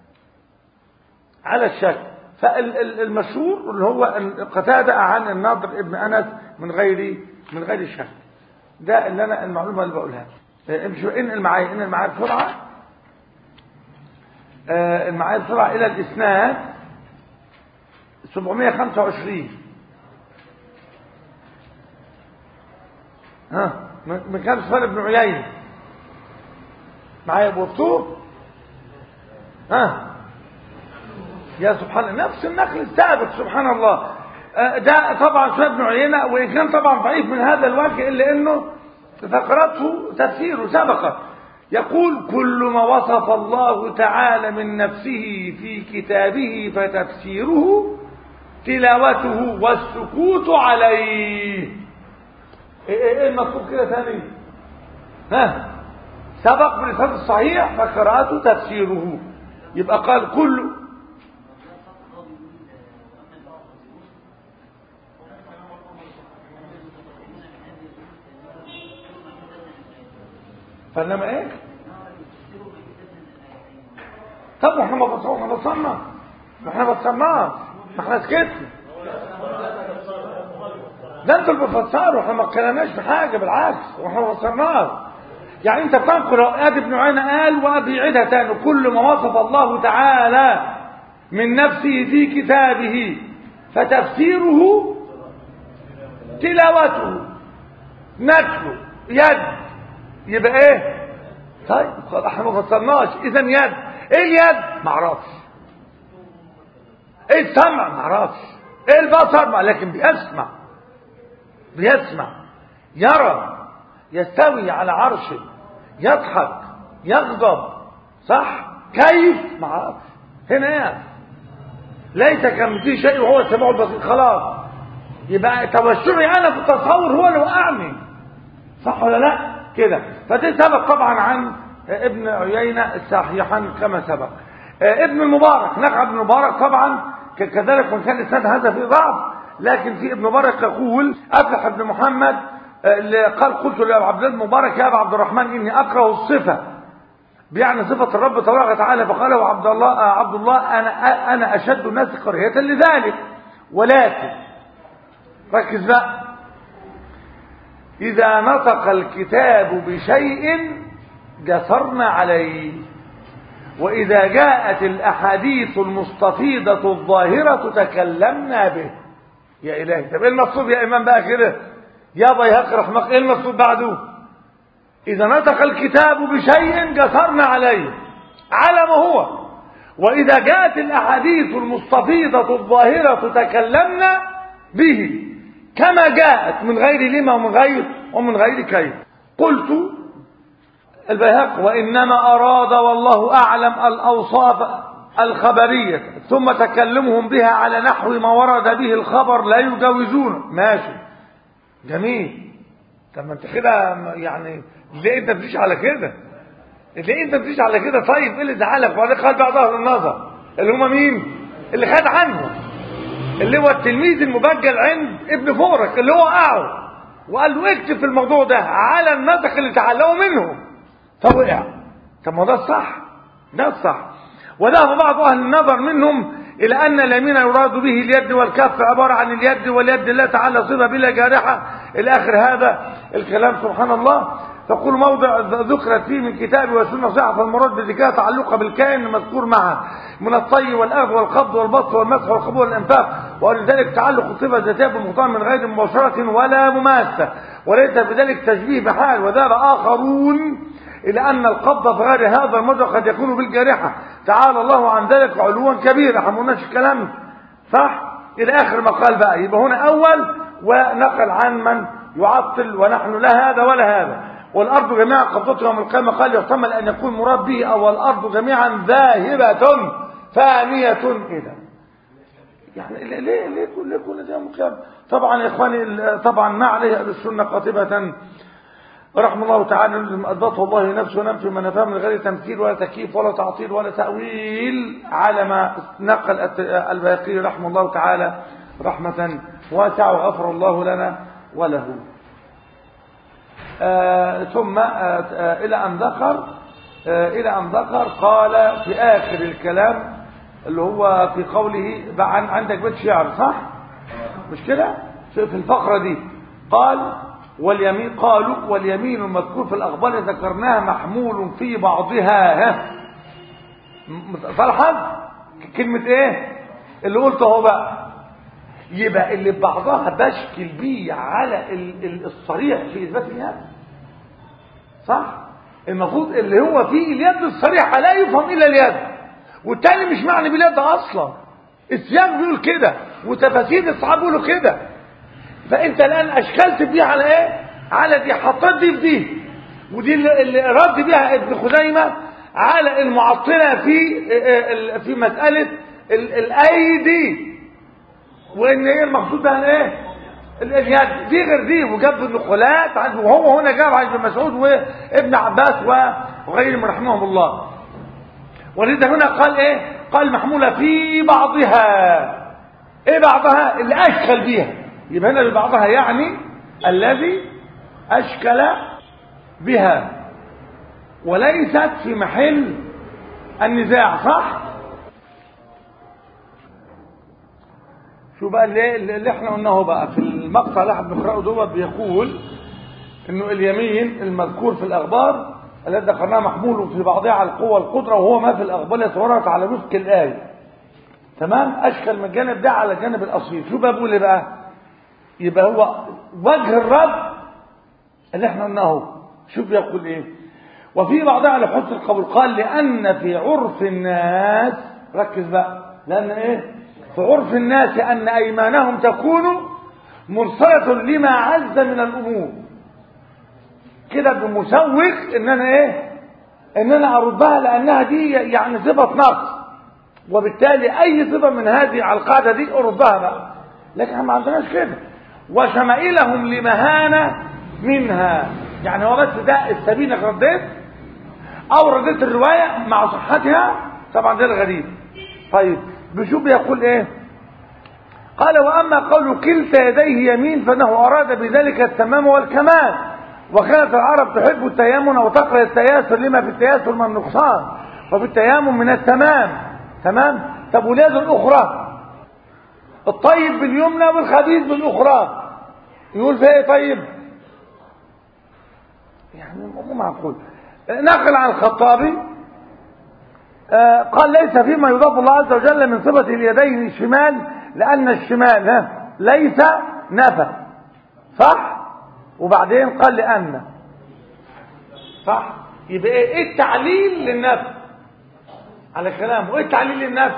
على الشك فالمشهور اللي هو قتادة عن النضر ابن انس من غير من غير شك ده اللي انا المعلومه اللي بقولها امشوا انقل معايا انقل معايا بسرعه انقل معايا بسرعه الى الاسناد 725 ها من من كلام سفيان بن عيينة معايا بوفتوه ها يا سبحان الله نفس النقل السابق سبحان الله آه، ده طبعا سفيان بن عيينة وإن كان طبعا ضعيف من هذا الوجه إلا إنه ذكرته تفسيره سبق يقول كل ما وصف الله تعالى من نفسه في كتابه فتفسيره تلاوته والسكوت عليه ايه ايه المطلوب كده ثاني ها سبق بالإسناد الصحيح فقراءته تفسيره يبقى قال كل فانما ايه طب احنا ما بصرنا ما بصرنا ما احنا بصرناه ما احنا سكتنا ده انتوا اللي بتفسروا احنا ما اتكلمناش في حاجه بالعكس واحنا ما بصرناه يعني انت بتنقل ادي ابن عيينة قال وبيعيدها تاني كل ما وصف الله تعالى من نفسه في كتابه فتفسيره تلاوته نتله يد يبقى ايه طيب خلاص احنا ما فسرناش اذا يد ايه اليد ما اعرفش ايه السمع ما اعرفش ايه البصر ما لكن بيسمع بيسمع يرى يستوي على عرشه يضحك يغضب صح كيف ما اعرفش هنا ليس كمثله شيء وهو السميع البصير خلاص يبقى توسعي انا في التصور هو اللي وقعني صح ولا لا كده فده سبق طبعا عن ابن عيينة صحيحا كما سبق ابن المبارك نقع ابن المبارك طبعا كذلك وان كان الاسناد هذا في ضعف لكن في ابن مبارك يقول افلح ابن محمد قال قلت لعبد الله المبارك يا ابا عبد الرحمن اني اكره الصفه بيعني صفه الرب تبارك وتعالى فقال له عبد الله عبد الله انا انا اشد الناس كراهيه لذلك ولكن ركز بقى إذا نطق الكتاب بشيء جسرنا عليه وإذا جاءت الأحاديث المستفيضة الظاهرة تكلمنا به يا إلهي طب إيه المقصود يا إمام بقى كده يا بيهق رحمك إيه المقصود بعده إذا نطق الكتاب بشيء جسرنا عليه على ما هو وإذا جاءت الأحاديث المستفيضة الظاهرة تكلمنا به كما جاءت من غير لما ومن غير ومن غير كيف قلت البيهق وإنما أراد والله أعلم الأوصاف الخبرية ثم تكلمهم بها على نحو ما ورد به الخبر لا يجاوزونه ماشي جميل طب ما انت كده يعني ليه انت بتمشي على كده ليه انت بتمشي على كده طيب ايه اللي زعلك وبعدين خد بعض اهل النظر اللي هم مين اللي خد عنهم اللي هو التلميذ المبجل عند ابن فورك اللي هو قعه وقال له اكتب في الموضوع ده على النسق اللي تعلموا منهم فوقع طب ما ده الصح ده الصح وذهب بعض اهل النظر منهم الى ان اليمين يراد به اليد والكف عباره عن اليد واليد لا تعالى صفه بلا جارحه الى اخر هذا الكلام سبحان الله تقول موضع ذكرت فيه من كتاب وسنة صحة فالمراد بذكرها تعلقها بالكائن المذكور معها من الطي والأخذ والقبض والبسط والمسح والقبول والإنفاق ولذلك تعلق الصفة الذاتية بالمقام من غير مباشرة ولا مماسة وليس بذلك تشبيه بحال وذهب آخرون إلى أن القبض في غير هذا الموضع قد يكون بالجارحة تعالى الله عن ذلك علوا كبيرا حموناش الكلام صح إلى آخر ما قال بقى يبقى هنا أول ونقل عن من يعطل ونحن لا هذا ولا هذا والأرض جميعا قبضتها يوم القيامة قال يحتمل أن يكون مراد به أو الأرض جميعا ذاهبة فانية إذا يعني ليه ليه ليه كل ليه كل ده يوم القيامة طبعا يا إخواني طبعا ما عليه أهل السنة قاطبة رحم الله تعالى أضبطه الله نفسه ونفسه من نفاه من غير تمثيل ولا تكييف ولا تعطيل ولا تأويل على ما نقل الباقي رحمه الله تعالى رحمة واسعة وغفر الله لنا وله آه ثم آه آه إلى أن ذكر إلى أن ذكر قال في آخر الكلام اللي هو في قوله عن عندك بيت شعر صح مش كده في الفقرة دي قال واليمين قالوا واليمين المذكور في الأخبار ذكرناها محمول في بعضها ها فالحظ كلمة ايه اللي قلته هو بقى يبقى اللي بعضها بشكل بيه على الصريح في إثبات النيابة صح المفروض اللي هو فيه اليد الصريحة لا يفهم إلا اليد والتاني مش معني باليد أصلا السياق بيقول كده وتفاسير الصحابة بيقولوا كده فأنت الآن أشكلت بيها على إيه؟ على دي حطيت دي في دي ودي اللي اللي رد بيها ابن خزيمة على المعطلة في في مسألة ال- الأيدي وإن هي المقصود بها إيه؟ اليد دي غير دي وجاب النقلات عن- وهو هنا جاب عن ابن مسعود وابن عباس وغيرهم رحمهم الله ولذا هنا قال ايه قال محمولة في بعضها ايه بعضها اللي اشكل بيها يبقى هنا ببعضها يعني الذي اشكل بها وليست في محل النزاع صح شو بقى اللي, اللي احنا قلناه بقى في المقطع اللي احنا بنقراه دوت بيقول انه اليمين المذكور في الاخبار الذي ذكرناه محمول في بعضها على القوه والقدره وهو ما في الاخبار يتورط على وفق الايه تمام اشكل من الجانب ده على الجانب الاصيل شو بقى بقول إيه بقى يبقى هو وجه الرد اللي احنا قلناه شوف بيقول ايه وفي بعضها على حسن القول قال لان في عرف الناس ركز بقى لان ايه في عرف الناس ان ايمانهم تكون مرسله لما عز من الامور كده بمسوغ ان انا ايه ان انا اردها لانها دي يعني صفه نقص وبالتالي اي صفه من هذه على القاعده دي اردها بقى لكن احنا ما عندناش كده وشمائلهم لمهانه منها يعني هو بس ده السبيل انك رديت او رديت الروايه مع صحتها طبعا ده الغريب طيب بشوف يقول ايه قال واما قول كلتا يديه يمين فانه اراد بذلك التمام والكمال وكانت العرب تحب التيامن وتقرأ التياسر لما في التياسر من النقصان وفي التيامن من التمام تمام طب ولاد الأخرى الطيب باليمنى والخبيث بالأخرى يقول فيها ايه طيب يعني مو معقول نقل عن الخطابي آه قال ليس فيما يضاف الله عز وجل من صفة اليدين الشمال لأن الشمال ها ليس نفى صح وبعدين قال لأن صح يبقى ايه التعليل للنفس على كلامه ايه التعليل للنفس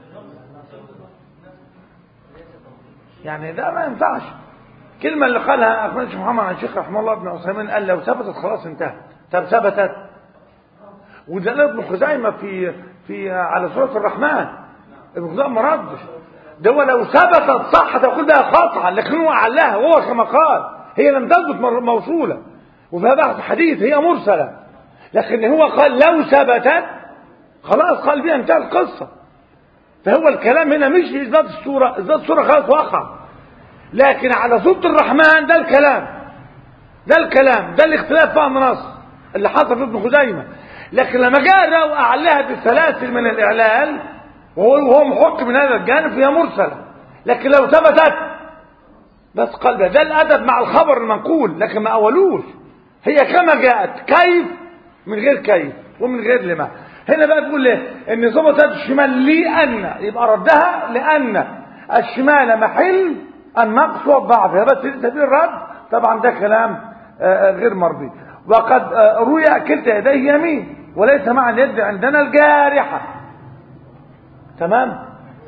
يعني ده ما ينفعش كلمة اللي قالها أخوان الشيخ محمد عن الشيخ رحمه الله بن عثيمين قال لو ثبتت خلاص انتهت طب ثبتت وده ابن خزيمة في في على سورة الرحمن ابن خزيمة ما ردش ده هو لو ثبتت صح تقول بها قطعا لكن هو أعلاها وهو كما قال هي لم تثبت موصولة وفيها بحث حديث هي مرسلة لكن هو قال لو ثبتت خلاص قال بها انتهى القصة فهو الكلام هنا مش في إثبات الصورة إثبات الصورة خلاص وقع لكن على صوت الرحمن ده الكلام ده الكلام ده الاختلاف فهم نص اللي حصل في ابن خزيمة لكن لما جاء الراوي أعلاها بالسلاسل من الإعلال وهو وهو محق من هذا الجانب فهي مرسلة لكن لو ثبتت بس قال ده الأدب مع الخبر المنقول لكن ما أولوش هي كما جاءت كيف من غير كيف ومن غير لما هنا بقى تقول ليه ان ثبتت الشمال لأن يبقى ردها لأن الشمال محل النقص والضعف بس سبيل الرد طبعا ده كلام غير مرضي وقد روي كلتا يديه يمين وليس مع اليد عندنا الجارحة تمام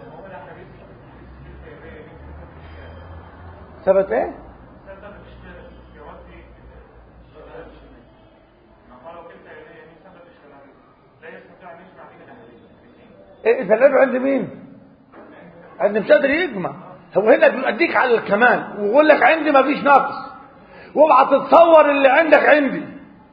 ثبت ايه ايه الثلاثة عند مين عند مش قادر يجمع هو هنا بيؤديك على الكمال ويقول لك عندي ما فيش نقص واوعى تتصور اللي عندك عندي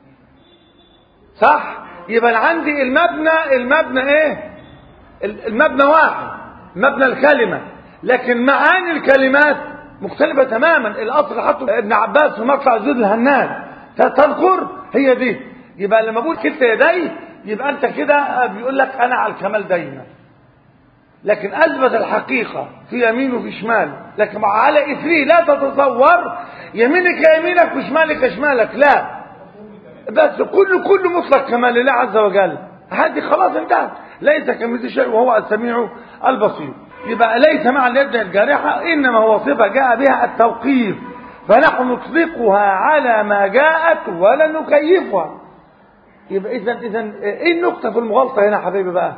صح يبقى أنا عندي المبنى المبنى ايه المبنى واحد مبنى الكلمة لكن معاني الكلمات مختلفة تماما الاصل حطه ابن عباس في مطلع زيد الهنان تذكر هي دي يبقى لما بقول كلتا يدي يبقى انت كده بيقول لك انا على الكمال دايما لكن اثبت الحقيقة في يمين وفي شمال لكن على اثري لا تتصور يمينك يمينك وشمالك شمالك لا بس كل كل مطلق كمال لله عز وجل هذه خلاص انتهت ليس كمثل شيء وهو السميع البصير يبقى ليس مع اليد الجارحة إنما هو صفة جاء بها التوقيف فنحن نطلقها على ما جاءت ولا نكيفها يبقى اذا اذا ايه النقطة في المغالطة هنا يا حبيبي بقى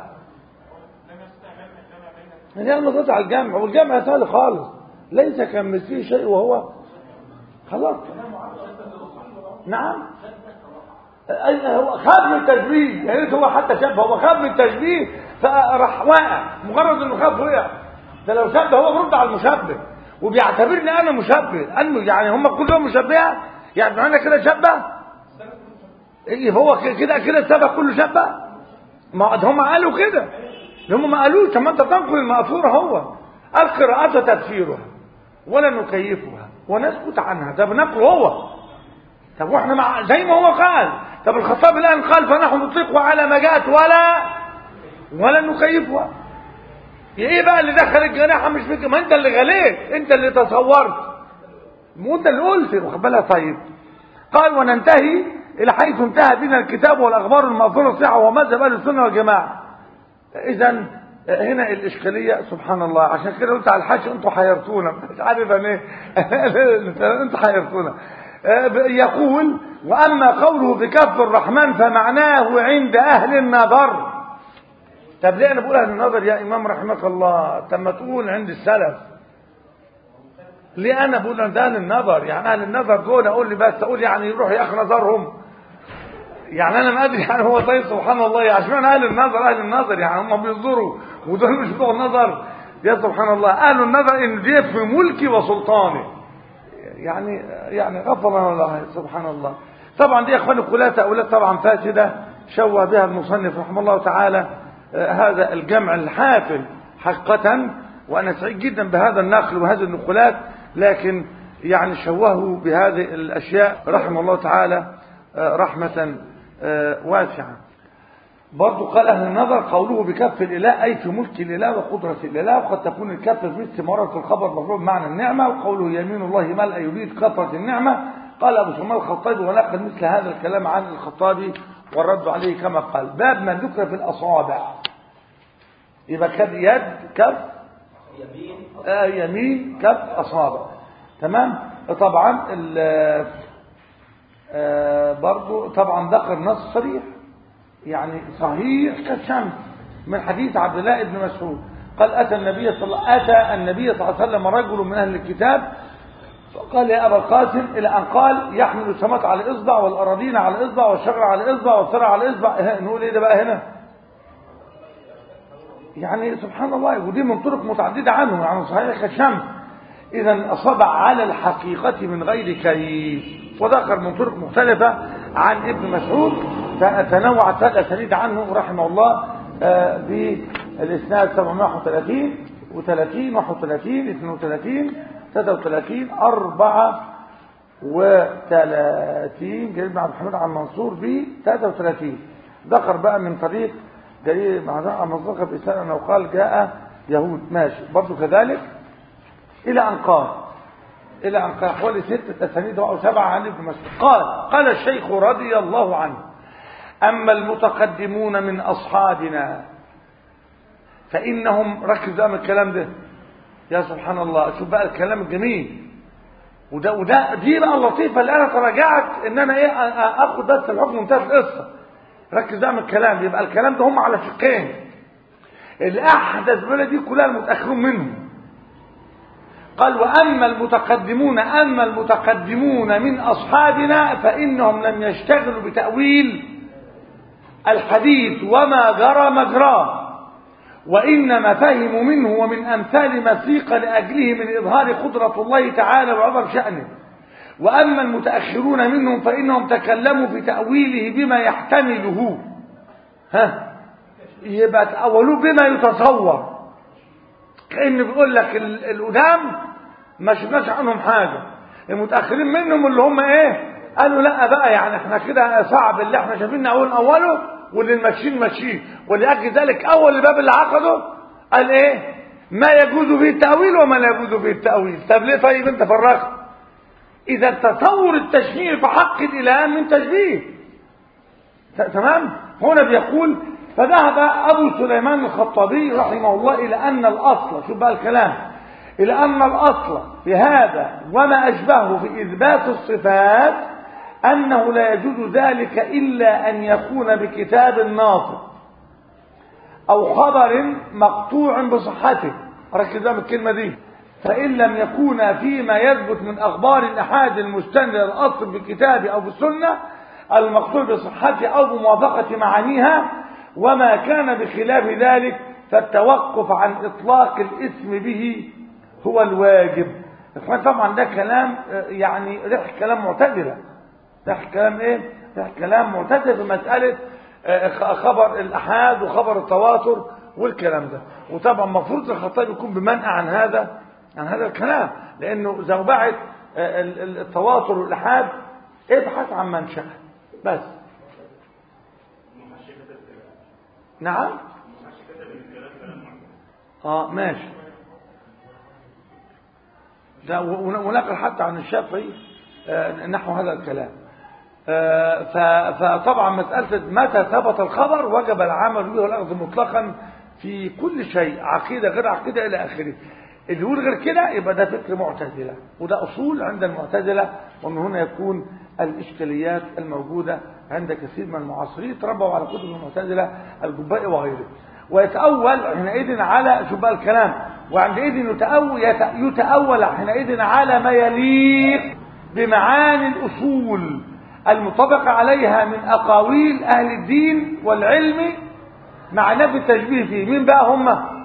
هي المغالطة على الجمع والجمع سهل خالص ليس كمثله شيء وهو خلاص نعم هو خاف من التشبيه يا ريت هو حتى شبه هو خاف من التشبيه فراح واقع مجرد انه خاف وقع ده لو شبه هو برد على المشبه وبيعتبرني انا مشبه انه يعني هم كلهم مشبهه يعني معنى كده شبه ايه هو كده كده السبب كله شبه ما هم قالوا كده هم ما قالوش طب ما انت تنقل المأثور هو القراءة تفسيرها ولا نكيفها ونسكت عنها ده بنقله هو طب واحنا مع زي ما هو قال طب الخطاب الان قال فنحن نطلقها على ما جاءت ولا ولا نكيفها ايه بقى اللي دخل الجناحه مش فيك ما انت اللي غليت انت اللي تصورت مو انت اللي قلت واخد بالها طيب قال وننتهي الى حيث انتهى بنا الكتاب والاخبار المأثورة الصحة ومذهب اهل السنه والجماعه اذا هنا الاشكاليه سبحان الله عشان كده قلت على الحج انتوا حيرتونا مش عارف انا ايه انتوا حيرتونا يقول واما قوله بكف الرحمن فمعناه عند اهل النظر طب ليه انا بقول اهل النظر يا امام رحمك الله طب ما تقول عند السلف ليه انا بقول عند اهل النظر يعني اهل النظر دول اقول لي بس اقول يعني يروح يا اخي نظرهم يعني انا ما ادري يعني هو طيب سبحان الله عشان اهل النظر اهل النظر يعني هم بينظروا ودول مش بتوع النظر يا سبحان الله اهل النظر ان دي في ملكي وسلطاني يعني يعني غفر الله سبحان الله طبعا دي يا اخواني كلها تاويلات طبعا فاسده شوه بها المصنف رحمه الله تعالى هذا الجمع الحافل حقيقة وأنا سعيد جدا بهذا النقل وهذه النقولات لكن يعني شوهوا بهذه الأشياء رحمه الله تعالى رحمة واسعة برضو قال أهل النظر قوله بكف الإله أي في ملك الإله وقدرة الإله وقد تكون الكف في استمارة الخبر مفعول بمعنى النعمة وقوله يمين الله ملأ يريد كثرة النعمة قال أبو سلمان الخطابي ونقل مثل هذا الكلام عن الخطابي والرد عليه كما قال باب ما ذكر في الأصابع يبقى كف يد كف يمين آه يمين كف أصابع تمام طبعا آه برضو طبعا ذكر نص صريح يعني صحيح كالشمس من حديث عبد الله بن مسعود قال أتى النبي صلى الله أتى النبي صلى الله عليه وسلم رجل من أهل الكتاب فقال يا أبا القاسم إلى أن قال يحمل السماء على إصبع والأراضين على إصبع والشجر على إصبع والثرى على إصبع نقول إيه ده بقى هنا يعني سبحان الله ودي من طرق متعددة عنه يعني صحيح كالشمس إذا الأصابع على الحقيقة من غير كيف وذكر من طرق مختلفة عن ابن مسعود فتنوعت ثلاث أسانيد عنه رحمه الله بالإسناد 731 و30 31 32 33 4 و30 جرير بن عبد الحميد عن منصور ب 33 ذكر بقى من طريق جرير بن عبد منصور بإسناد أنه قال جاء يهود ماشي برضه كذلك إلى أن قال إلى أن قال حوالي ستة أسانيد أو سبعة عن ابن مسعود قال قال الشيخ رضي الله عنه أما المتقدمون من أصحابنا فإنهم ركز بقى من الكلام ده يا سبحان الله شوف بقى الكلام الجميل وده وده دي بقى اللطيفة اللي أنا تراجعت إن أنا إيه آخد بس الحكم منتهى القصة ركز بقى من الكلام يبقى الكلام ده هم على شقين الأحدث بلدي كلها المتأخرون منهم قال وأما المتقدمون أما المتقدمون من أصحابنا فإنهم لم يشتغلوا بتأويل الحديث وما جرى مجراه وإنما فهموا منه ومن أمثال ما سيق لأجله من إظهار قدرة الله تعالى وعظم شأنه وأما المتأخرون منهم فإنهم تكلموا في تأويله بما يحتمله ها يبقى تأولوه بما يتصور كأن بيقول لك القدام ما شفناش عنهم حاجة المتأخرين منهم اللي هم ايه قالوا لا بقى يعني احنا كده صعب اللي احنا شايفين اول اوله واللي الماشيين ماشيين ولأجل ذلك اول الباب اللي عقده قال ايه ما يجوز به التأويل وما لا يجوز به التأويل طب ليه طيب انت فرقت اذا تصور التشبيه في حق الاله من تشبيه تمام هنا بيقول فذهب ابو سليمان الخطابي رحمه الله الى ان الاصل شوف بقى الكلام إلى أن الأصل في هذا وما أشبهه في إثبات الصفات أنه لا يجوز ذلك إلا أن يكون بكتاب ناطق أو خبر مقطوع بصحته ركز من الكلمة دي فإن لم يكون فيما يثبت من أخبار الأحاد المستند الأصل بالكتاب أو بالسنة المقطوع بصحته أو بموافقة معانيها وما كان بخلاف ذلك فالتوقف عن إطلاق الاسم به هو الواجب إخوان طبعا ده كلام يعني ريح كلام معتدلة ريح كلام إيه؟ ريح كلام معتدل في مسألة خبر الأحاد وخبر التواتر والكلام ده وطبعا المفروض الخطاب يكون بمنع عن هذا عن هذا الكلام لأنه زوبعة التواتر والأحاد ابحث عن منشأ بس نعم اه ماشي ده ونقل حتى عن الشافعي آه نحو هذا الكلام آه فطبعا مسألة متى ثبت الخبر وجب العمل به والأخذ مطلقا في كل شيء عقيدة غير عقيدة إلى آخره اللي يقول غير كده يبقى ده فكر معتزلة وده أصول عند المعتزلة ومن هنا يكون الإشكاليات الموجودة عند كثير من المعاصرين تربوا على كتب المعتزلة الجبائي وغيره ويتأول حينئذ على شوف بقى الكلام وعندئذ يتأول, يتأول حينئذ على ما يليق بمعاني الأصول المطبقة عليها من أقاويل أهل الدين والعلم مع نفي التشبيه فيه مين بقى هم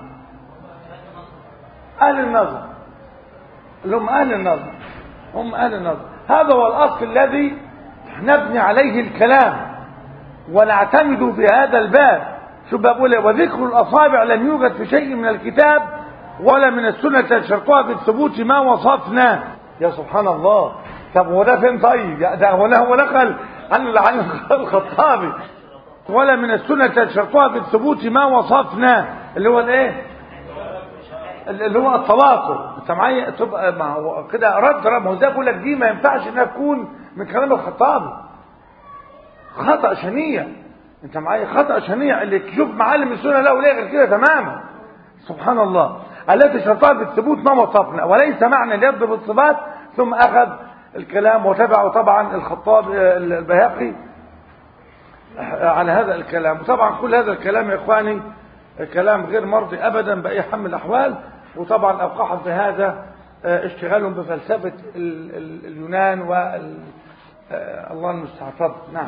أهل النظر اللي هم أهل النظر هم أهل النظر هذا هو الأصل الذي نبني عليه الكلام ونعتمد في هذا الباب شو بقول وذكر الأصابع لم يوجد في شيء من الكتاب ولا من السنة شرطها في الثبوت ما وصفناه يا سبحان الله طب هو ده فين طيب ده هو هو نقل عن عن الخطابي ولا من السنة شرطها في الثبوت ما وصفناه اللي هو الايه اللي هو التواطر انت معايا تبقى ما هو كده رد رد ما هو زي بقول لك دي ما ينفعش انها تكون من كلام الخطابي خطأ شنيع انت معايا خطأ شنيع اللي تشوف معالم السنة لا ولا غير كده تماما سبحان الله التي شرطها بالثبوت ما وصفنا وليس معنى اليد بالصفات ثم اخذ الكلام وتبعه طبعا الخطاب البيهقي على هذا الكلام وطبعا كل هذا الكلام يا اخواني كلام غير مرضي ابدا باي حال من الاحوال وطبعا اوقعهم في هذا اشتغالهم بفلسفه اليونان وال الله المستعان نعم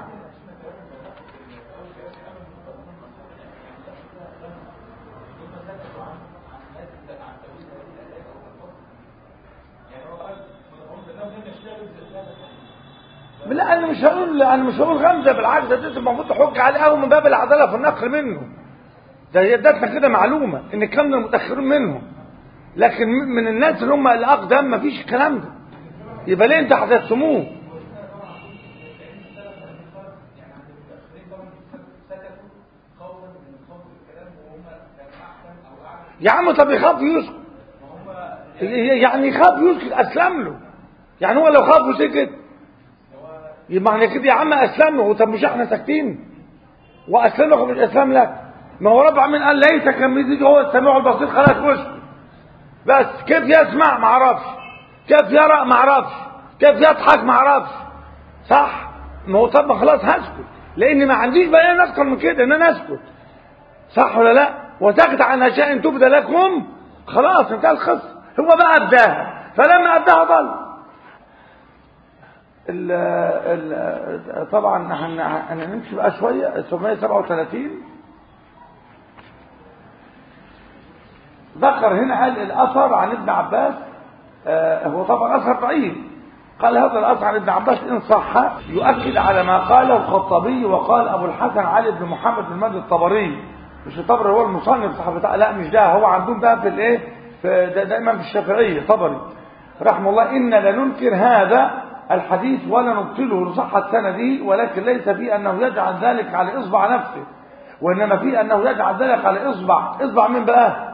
لا انا مش هقول انا مش هقول غمزه بالعكس ده المفروض تحج عليه قوي من باب العداله في النقل منه ده هي ادتنا كده معلومه ان كم المتاخرين منهم لكن من الناس اللي هم الاقدم مفيش الكلام ده يبقى ليه انت هتسموه يا عم طب يخاف يسكت يعني يخاف يسكت اسلم له يعني هو لو خاف وسكت يبقى احنا كده يا عم اسلم له طب مش احنا ساكتين واسلمك ومش اسلم لك ما هو رب العالمين قال ليس كمثله هو السميع البصير خلاص وسكت بس كيف يسمع ما اعرفش كيف يرى ما اعرفش كيف يضحك ما اعرفش صح ما هو طب خلاص هسكت لان ما عنديش بيان اكتر من كده ان انا اسكت صح ولا لا وسكت عن اشياء تبدى لكم خلاص انتهى القصه هو بقى ابداها فلما ابداها ضل ال ال طبعا احنا نمشي بقى شويه 737 ذكر هنا قال الاثر عن ابن عباس آه هو طبعا اثر ضعيف قال هذا الاثر عن ابن عباس ان صح يؤكد على ما قاله الخطابي وقال ابو الحسن علي بن محمد بن مجد الطبري مش الطبري هو المصنف صاحب لا مش ده هو عندهم ده في الايه في دائما في الشافعيه طبري رحمه الله ان لننكر هذا الحديث ولا نبطله لصحة سنده ولكن ليس فيه أنه يجعل ذلك على إصبع نفسه وإنما فيه أنه يجعل ذلك على إصبع إصبع من بقى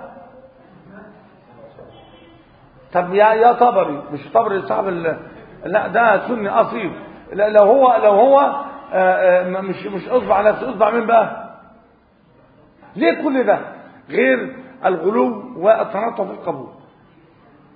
طب يا يا طبري مش طبري صاحب لا ده سني أصيل لا لو هو لو هو آآ آآ مش مش إصبع نفسه إصبع من بقى ليه كل ده غير الغلو والتنطع في القبول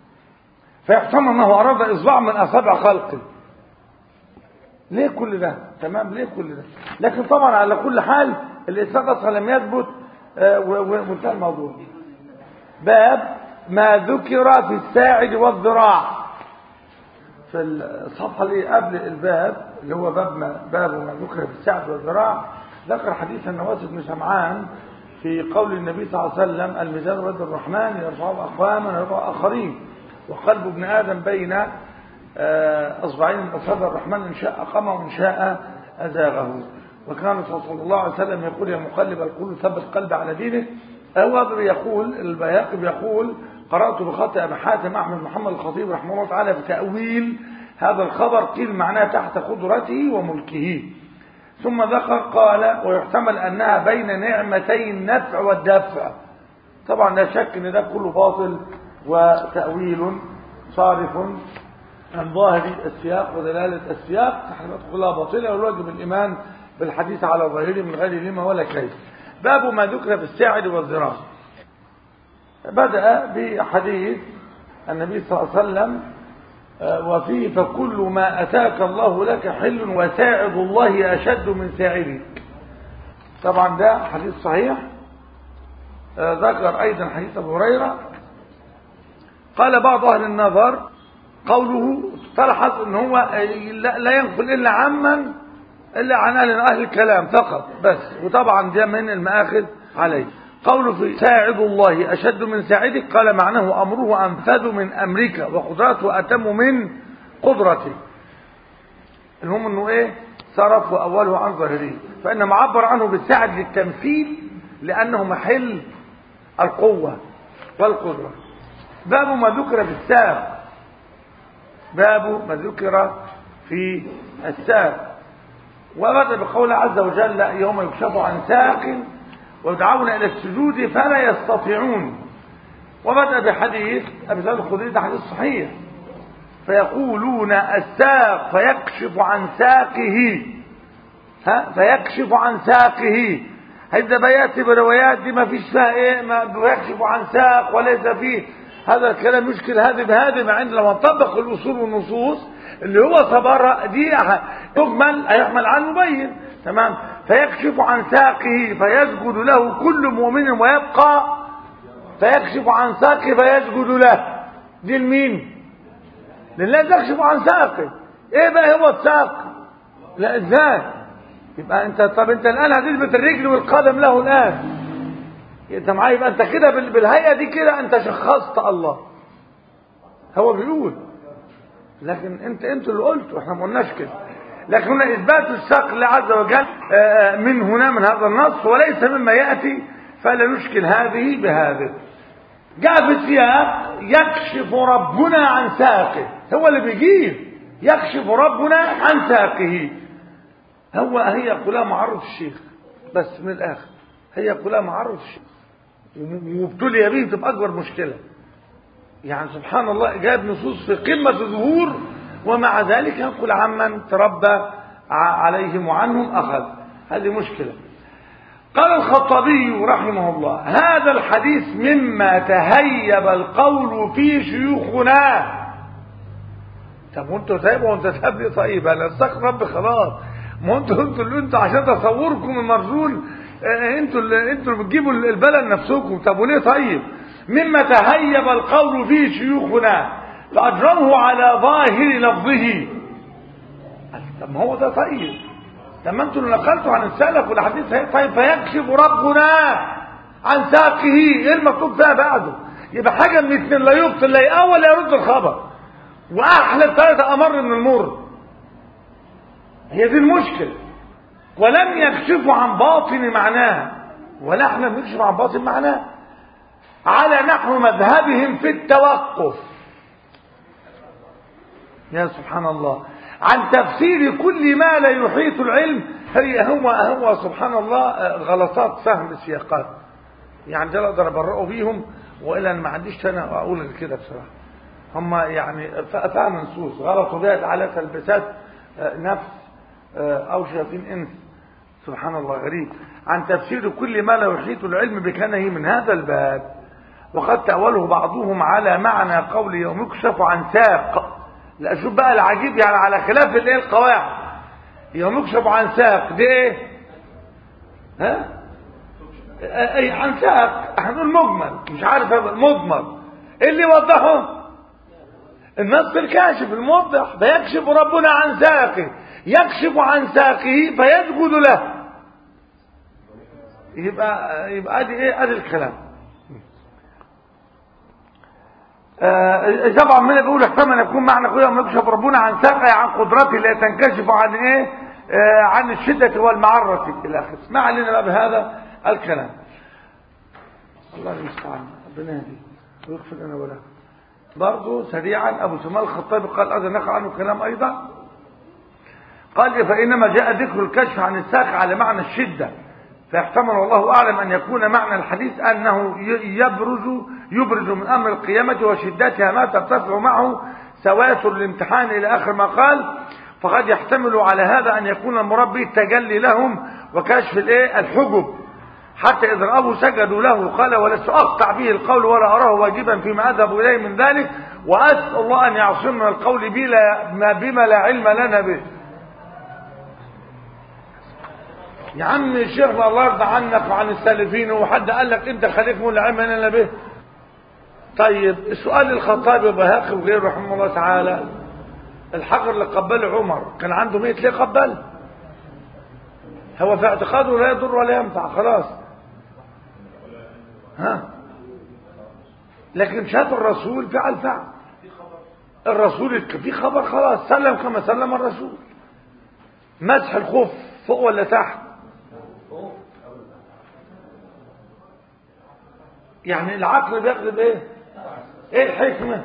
فيحتمل انه اراد اصبع من اصابع خلقه ليه كل ده تمام ليه كل ده لكن طبعا على كل حال الاسناد اصلا لم يثبت آه، و- و- وانتهى الموضوع باب ما ذكر في الساعد والذراع في الصفحه اللي قبل الباب اللي هو باب ما باب ما ذكر في الساعد والذراع ذكر حديث النواس بن سمعان في قول النبي صلى الله عليه وسلم الميزان رد الرحمن يرفعه اقواما ويرفعه اخرين وقلب ابن ادم بين آه، اصبعين من اصابع الرحمن ان شاء قام وان شاء ازاغه وكان صلى الله عليه وسلم يقول يا مقلب القلوب ثبت قلبي على دينك هو يقول البياقي يقول قرات بخط ابي حاتم احمد محمد الخطيب رحمه الله تعالى في تاويل هذا الخبر قيل معناه تحت قدرته وملكه ثم ذكر قال ويحتمل انها بين نعمتي النفع والدفع طبعا لا شك ان ده كله باطل وتاويل صارف عن ظاهر السياق ودلاله السياق تحريمات كلها باطله والواجب الايمان بالحديث على ظاهره من غير لما ولا كيف باب ما ذكر في الساعد والذراع بدأ بحديث النبي صلى الله عليه وسلم آه، وفيه فكل ما أتاك الله لك حل وساعد الله أشد من ساعدك طبعا ده حديث صحيح آه، ذكر أيضا حديث أبو هريرة قال بعض أهل النظر قوله تلحظ ان هو آه، لا لا ينقل إلا عمن إلا عن أهل أهل الكلام فقط بس وطبعا ده من المآخذ عليه قوله في ساعد الله أشد من ساعدك قال معناه أمره أنفذ من أمرك وقدرته أتم من قدرتك المهم أنه إيه صرف وأوله عن ظاهره فإنما عبر عنه بالساعد للتمثيل لأنه محل القوة والقدرة باب ما ذكر في الساق باب ما ذكر في الساق وبدأ بقول عز وجل يوم يكشف عن ساق ويدعون إلى السجود فلا يستطيعون وبدأ بحديث أبي سعيد الخدري ده حديث صحيح فيقولون الساق فيكشف عن ساقه ها فيكشف عن ساقه هذا بياتي بروايات دي ما فيش فيها ايه ما بيكشف عن ساق وليس فيه هذا الكلام يشكل هذه بهذه مع ان لما نطبق الاصول والنصوص اللي هو صبر دي تجمل هيحمل عنه مبين تمام فيكشف عن ساقه فيسجد له كل مؤمن ويبقى فيكشف عن ساقه فيسجد له دي لمين لله تكشف عن ساقه ايه بقى هو الساق لا ازاي يبقى انت طب انت الان هتثبت الرجل والقدم له الان انت معايا يبقى انت كده بال- بالهيئه دي كده انت شخصت الله هو بيقول لكن انت انتوا اللي قلتوا احنا ما قلناش كده لكن هنا اثبات الساق لله عز وجل آه، من هنا من هذا النص وليس مما ياتي فلا نشكل هذه بهذه جاء في السياق يكشف ربنا عن ساقه هو اللي بيجيب يكشف ربنا عن ساقه هو هي كلها معرض الشيخ بس من الاخر هي كلها معرض الشيخ وابتلي به تبقى اكبر مشكله يعني سبحان الله جاب نصوص في قمه الظهور ومع ذلك ينقل عمن تربى ع- عليهم وعنهم اخذ هذه مشكله قال الخطابي رحمه الله هذا الحديث مما تهيب القول في شيوخنا طب وانتوا سايبوا وانت سايب لي طيب انا استغفر ربي خلاص ما انتوا انتوا اللي انتوا عشان تصوركم المرزول اه، انتوا اللي انتوا اللي بتجيبوا البلد نفسكم طب وليه طيب مما تهيب القول في شيوخنا فاجرمه على ظاهر لفظه طب ما هو ده طيب طب ما انتوا اللي نقلتوا عن السلف والحديث هي- طيب فيكشف ربنا عن ساقه ايه المكتوب فيها بعده يبقى حاجه من اثنين لا يبطل لا يأول لا يرد الخبر واحلى الثلاثه امر من المر هي دي المشكله ولم يكشفوا عن باطن معناه ولا احنا بنكشف عن باطن معناه على نحو مذهبهم في التوقف يا سبحان الله عن تفسير كل ما لا يحيط العلم هي هو هو سبحان الله آه، غلطات فهم السياقات يعني ده اللي اقدر ابرئه بيهم والا أنا ما عنديش انا اقول غير كده بصراحه هم يعني ف- فهم نصوص غلطوا بها على تلبسات آه، نفس آه، او شياطين انس سبحان الله غريب عن تفسير كل ما لا يحيط العلم بكنه من هذا الباب وقد تأوله بعضهم على معنى قول يوم يكشف عن ساق لا شوف بقى العجيب يعني على خلاف الايه القواعد يوم يكشف عن ساق دي ايه ها اي عن ساق احنا نقول مجمل مش عارف هذا مضمر ايه اللي يوضحه النص الكاشف الموضح فيكشف ربنا عن ساقه يكشف عن ساقه فيسجد له يبقى يبقى ادي ايه ادي الكلام آه طبعا من بيقول احتمل يكون معنى كده ما يكشف ربنا عن ساقه عن قدرته اللي تنكشف عن ايه آه عن الشدة والمعرة الى اخره ما علينا بقى بهذا الكلام الله المستعان ربنا يهديه ويغفر لنا وله برضه سريعا ابو سمال الخطابي قال هذا نقل عنه كلام ايضا قال فانما جاء ذكر الكشف عن الساق على معنى الشده فيحتمل والله اعلم ان يكون معنى الحديث انه يبرز يبرز من امر القيامه وشدتها ما ترتفع معه سواسل الامتحان الى اخر ما قال فقد يحتمل على هذا ان يكون المربي التجلي لهم وكشف الايه الحجب حتى إذا رأوا سجدوا له قال ولست أقطع به القول ولا أراه واجبا فيما أذهب إليه من ذلك وأسأل الله أن يعصمنا القول بلا ما بما لا علم لنا به يا عم الشيخ الله يرضى عنك وعن السالفين وحد قال لك انت خليك ولا علم لنا به طيب سؤال الخطابي وبهاقي وغيره رحمه الله تعالى الحجر اللي قبله عمر كان عنده ميت ليه قبل هو في اعتقاده لا يضر ولا ينفع خلاص ها لكن شاف الرسول فعل فعل الرسول في خبر خلاص سلم كما سلم الرسول مسح الخوف فوق ولا تحت يعني العقل بيغلب ايه ايه الحكمة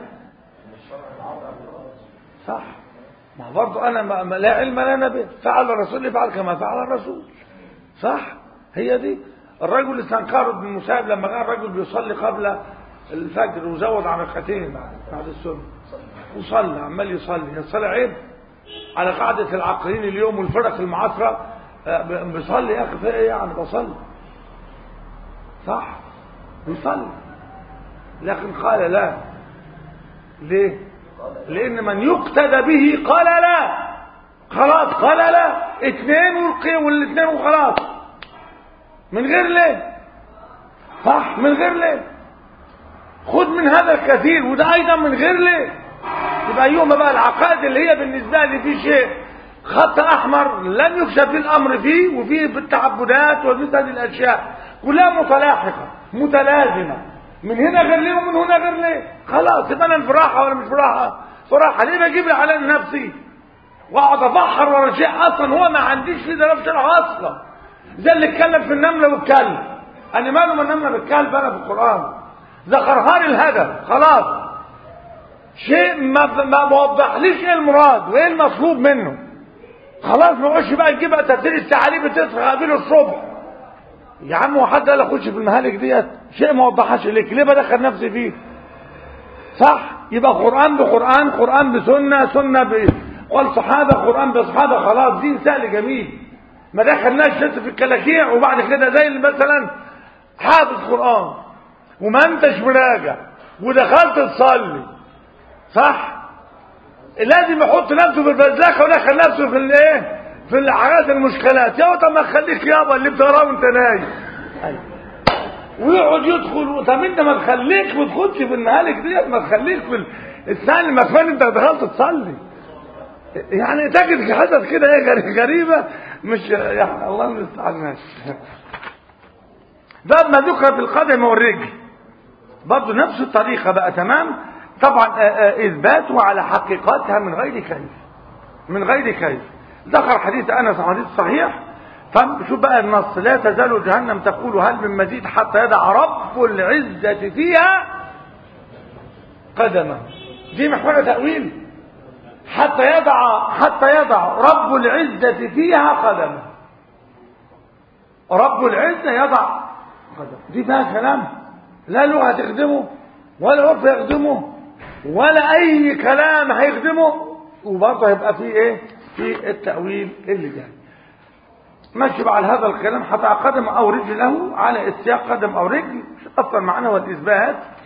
صح ما برضه انا ما ما لا علم لنا به فعل الرسول يفعل كما فعل الرسول صح هي دي الرجل استنكر بن المسائب لما كان الرجل بيصلي قبل الفجر وزود عن ركعتين بعد السنه وصلى عمال يصلي يصلي عيب على قاعدة العقلين اليوم والفرق المعاصرة بيصلي يا أخي في إيه يعني بصلي صح بيصلي لكن قال لا ليه لأن من يقتدى به قال لا خلاص قال لا اثنين والقي والاثنين وخلاص من غير ليه صح من غير ليه خد من هذا الكثير وده أيضا من غير ليه يبقى يوم بقى العقائد اللي هي بالنسبة لي في شيء خط أحمر لن يكشف فيه الأمر فيه وفيه في التعبدات وفي هذه الأشياء كلها متلاحقة متلازمة من هنا غير ليه ومن هنا غير ليه خلاص يبقى أنا في راحة ولا مش في راحة في راحة ليه بجيب على نفسي واقعد افحر ورا شيء اصلا هو ما عنديش فيه دلاله شرع اصلا زي اللي اتكلم في النمله والكلب انا ماله من النمله بالكلب انا في القران ذكرها لي الهدف خلاص شيء ما ما موضحليش ايه المراد وايه المطلوب منه خلاص ما اقعدش بقى تجيب بقى تفسير التعاليم بتصحى قبل الصبح يا عم هو حد قال اخش في المهالك ديت شيء ما وضحهاش ليك ليه بدخل نفسي فيه صح يبقى قران بقران قران بسنه سنه ب قال صحابه قران بصحابه خلاص دين سهل جميل ما دخلناش لسه في الكلاكيع وبعد كده زي مثلا حافظ قران وما انتش مراجع ودخلت تصلي صح لازم يحط نفسه في الفزلكه ويدخل نفسه في الايه في الحاجات المشكلات يا طب ما تخليك يابا اللي بتقراه وانت نايم ويقعد يدخل طب انت ما تخليك ما تدخلش في المهالك ديت ما تخليك في الثاني ما كمان انت دخلت تصلي يعني تجد حدث كده ايه غريبه مش يعني الله المستعان ماشي باب ما ذكر في القدم والرجل برضه نفس الطريقه بقى تمام طبعا اثباته على حقيقتها من غير كيف من غير كيف ذكر حديث انس حديث صحيح فشوف بقى النص لا تزال جهنم تقول هل من مزيد حتى يدع رب العزة فيها قدمه دي محور تأويل حتى يدع حتى يضع رب العزة فيها قدمه رب العزة يضع قدمه دي فيها كلام لا لغة تخدمه ولا عرف يخدمه ولا أي كلام هيخدمه وبرضه هيبقى فيه إيه في التأويل اللي جاي ماشي بعد هذا الكلام حتى قدم أو رجله على السياق قدم أو رجل أصلا معناه هو الإثبات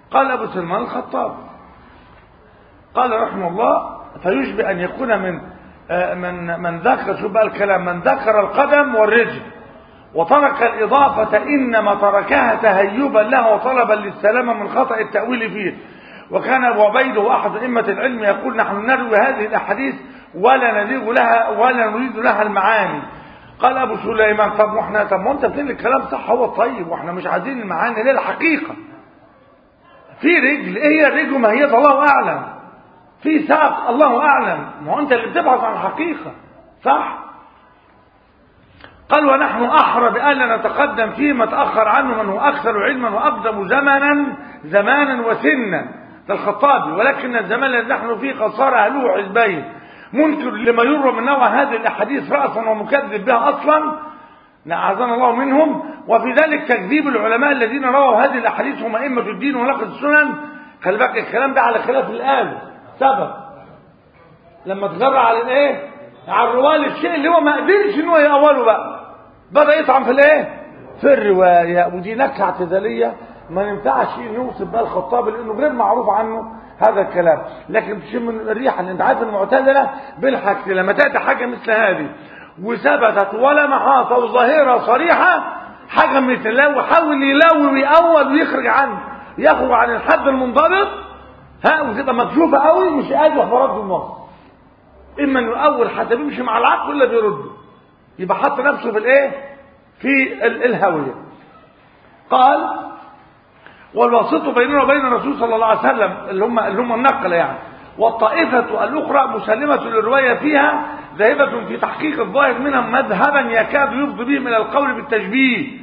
قال أبو سلمان الخطاب قال رحمه الله فيشبه أن يكون من آه، من من ذكر شو بقى الكلام من ذكر القدم والرجل وترك الإضافة إنما تركها تهيبا لها وطلبا للسلامة من خطأ التأويل فيه وكان أبو عبيد وأحد أئمة العلم يقول نحن نروي هذه الأحاديث ولا نليق لها ولا نريد لها المعاني قال أبو سليمان طب واحنا طب ما أنت بتقول الكلام صح هو طيب واحنا مش عايزين المعاني ليه الحقيقة في رجل ايه هي الرجل ما هي الله أعلم في ساق الله أعلم ما هو أنت اللي بتبحث عن الحقيقة صح قال ونحن أحرى بألا نتقدم فيما تأخر عنه من هو أكثر علما وأقدم زمنا زمانا وسنا للخطابي ولكن الزمان الذي نحن فيه قد صار أهله حزبين منكر لما يروى من نوع هذه الأحاديث رأسا ومكذب بها أصلا أعاذنا الله منهم وفي ذلك تكذيب العلماء الذين رووا هذه الأحاديث هم أئمة الدين ونقد السنن خلي بالك الكلام ده على خلاف الآن سبب لما تجرى على الايه على الرواه الشيء اللي هو ما قدرش ان هو يأوله بقى بدأ يطعن في الايه في الرواية ودي نكهة اعتزالية ما ينفعش نوصف بقى الخطاب لانه غير معروف عنه هذا الكلام لكن تشم من الريحة اللي انت عارف المعتزلة بالحاجة لما تأتي حاجة مثل هذه وثبتت ولا محاطة وظاهرة صريحة حاجة مثل الله وحاول يلوي ويأول ويخرج عنه يخرج عن الحد المنضبط ها وتبقى مكشوفة قوي مش قادر في رد النص اما انه اول حتى بيمشي مع العقل ولا بيرده يبقى حط نفسه في الايه في الهوية قال والواسطة بيننا وبين الرسول صلى الله عليه وسلم اللي هم اللي هم النقل يعني والطائفة الأخرى مسلمة للرواية فيها ذاهبة في تحقيق الظاهر منها مذهبا يكاد يفضي بهم إلى القول بالتشبيه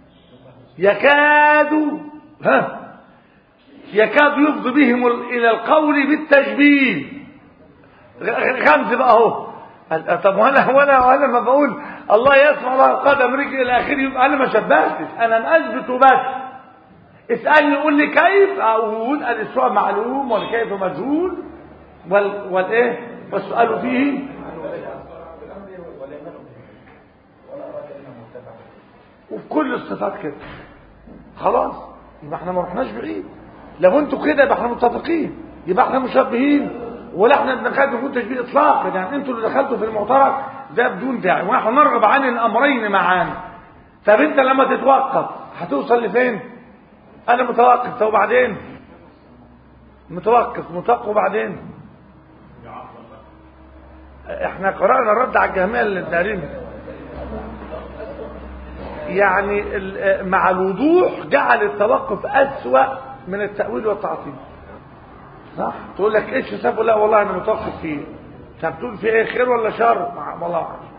يكاد ها يكاد يفضي بهم إلى القول بالتشبيه غمز بقى اهو طب وانا وانا وانا ما بقول الله يسمع الله قدم رجل الى اخره انا ما شبهتش انا مأثبت بس اسالني قول لي كيف اقول الاسواء معلوم والكيف مجهول وال والايه والسؤال فيه وفي كل الصفات كده خلاص يبقى احنا ما رحناش بعيد لو انتوا كده يبقى احنا متفقين يبقى احنا مشبهين ولا احنا دخلت يكون تشبيه اطلاقا يعني انتوا اللي دخلتوا في المعترك ده بدون داعي ونحن نرغب عن الامرين معا طب انت لما تتوقف هتوصل لفين انا متوقف طب وبعدين متوقف متوقف وبعدين احنا قرأنا الرد على الجهمية للتعليم يعني مع الوضوح جعل التوقف أسوأ من التأويل والتعطيل صح تقول لك ايش حسابه لا والله انا متوقف فيه طب تقول في ايه خير ولا شر والله اعلم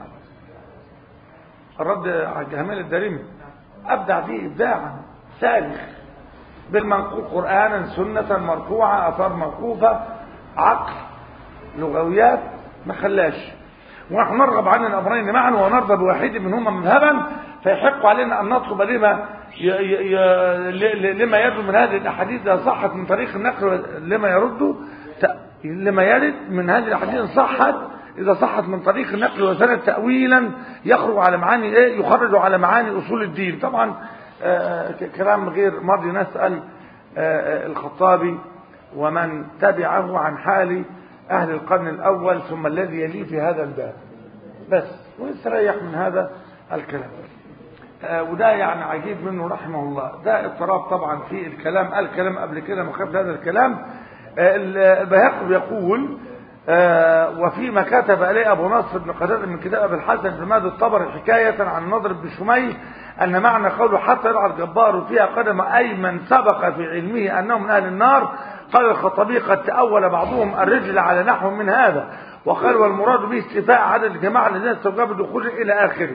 الرد على الجهمية الدارمي ابدع فيه ابداعا سالخ بالمنقول قرانا سنه مرفوعه اثار موقوفه عقل لغويات ما خلاش ونحن نرغب عن الامرين معا ونرضى بواحد منهما مذهبا فيحق علينا ان نطلب لما ي... ي... لما يرد من هذه الاحاديث اذا صحت من طريق النقل لما يرد لما يرد من هذه الاحاديث صحت اذا صحت من طريق النقل وسند تاويلا يخرج على معاني ايه يخرج على معاني اصول الدين طبعا آه كلام غير مرضي نسال آه الخطابي ومن تبعه عن حال اهل القرن الاول ثم الذي يليه في هذا الباب بس ونستريح من هذا الكلام آه وده يعني عجيب منه رحمه الله ده اضطراب طبعا في الكلام قال كلام قبل كده مخاف هذا الكلام آه البيهقي يقول آه وفيما كتب عليه ابو نصر بن قتاده من كتاب ابي الحسن بن ماد الطبري حكايه عن النضر بن شميل ان معنى قوله حتى يضع الجبار فيها قدم اي من سبق في علمه انه من اهل النار قال الخطابي قد تاول بعضهم الرجل على نحو من هذا وقال والمراد به استيفاء عدد الجماعه الذين استوجبوا الدخول الى اخره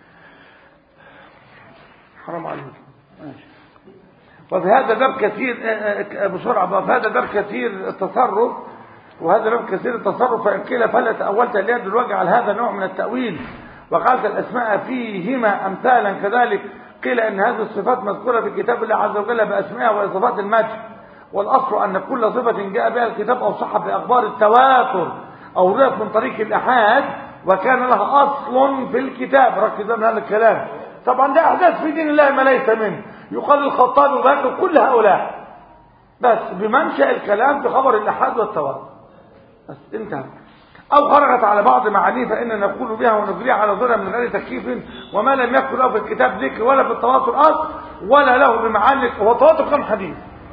حرام عليك وفي هذا باب كثير بسرعة في هذا باب كثير التصرف وهذا باب كثير التصرف فإن قيل فلا تأولت اليد الوجه على هذا نوع من التأويل وقالت الأسماء فيهما أمثالا كذلك قيل أن هذه الصفات مذكورة في كتاب الله عز وجل بأسمائها وصفات المدح والأصل أن كل صفة جاء بها الكتاب أو صح بأخبار التواتر أو رؤيت من طريق الأحاد وكان لها أصل في الكتاب ركزوا من هذا الكلام طبعا ده أحداث في دين الله ما ليس منه يقال الخطاب وباكر كل هؤلاء بس بمنشأ الكلام في خبر الأحاد والتواتر بس انتهى أو خرجت على بعض معانيه فإن نقول بها ونجريها على ظهرها من غير تكييف وما لم يكن له في الكتاب ذكر ولا في التواتر أصل ولا له بمعاني هو التواتر كم حديث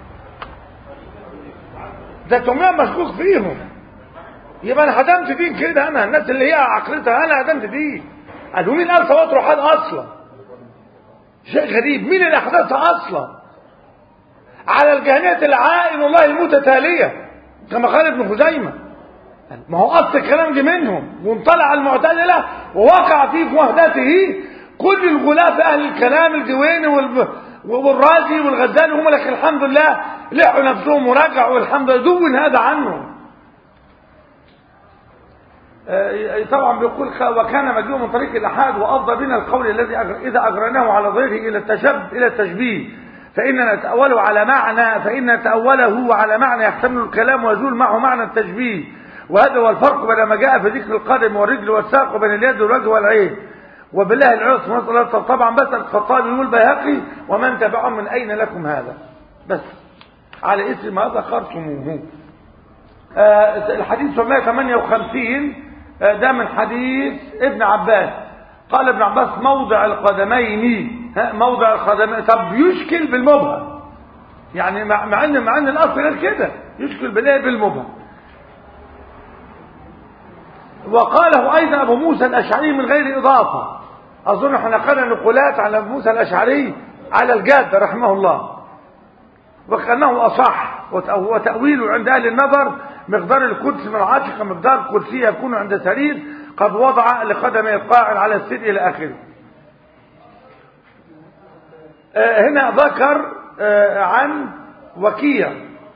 ده تمام مشكوك فيهم يبقى انا هدمت دين كده انا الناس اللي هي عقلتها انا هدمت دين قالوا مين قال تواتر حد اصلا شيء غريب مين اللي احدثها اصلا على الجهنية العائن الله المتتالية كما قال ابن خزيمة ما هو اصل الكلام دي منهم وانطلع المعتزلة ووقع في وحدته كل الغلاة في اهل الكلام الجويني والب... والرازي والغزالي هم لك الحمد لله لحوا نفسهم وراجعوا والحمد لله دون هذا عنهم طبعا بيقول وكان مجيء من طريق الأحاد وأفضى بنا القول الذي إذا أجرناه على ظهره إلى التشب إلى التشبيه فإننا نتأوله على معنى فإن نتأوله على معنى يحتمل الكلام ويزول معه معنى التشبيه وهذا هو الفرق بين ما جاء في ذكر القدم والرجل والساق وبين اليد والوجه والعين وبالله العلم سبحانه وتعالى طبعا بس الخطابي والبيهقي ومن تبعهم من أين لكم هذا بس على اسم ما ذكرتموه آه الحديث 758 آه ده من حديث ابن عباس قال ابن عباس موضع القدمين ها موضع القدمين طب يشكل بالمبهم يعني مع ان مع ان الاصل غير كده يشكل بالايه بالمبهم وقاله ايضا ابو موسى الاشعري من غير اضافه اظن احنا قلنا نقولات على ابو موسى الاشعري على الجاد رحمه الله وكانه اصح وتاويله عند اهل النظر مقدار الكرسي من العاتق مقدار كرسي يكون عند سرير قد وضع لقدمه القاعد على السر الى اخره آه هنا ذكر آه عن وكيع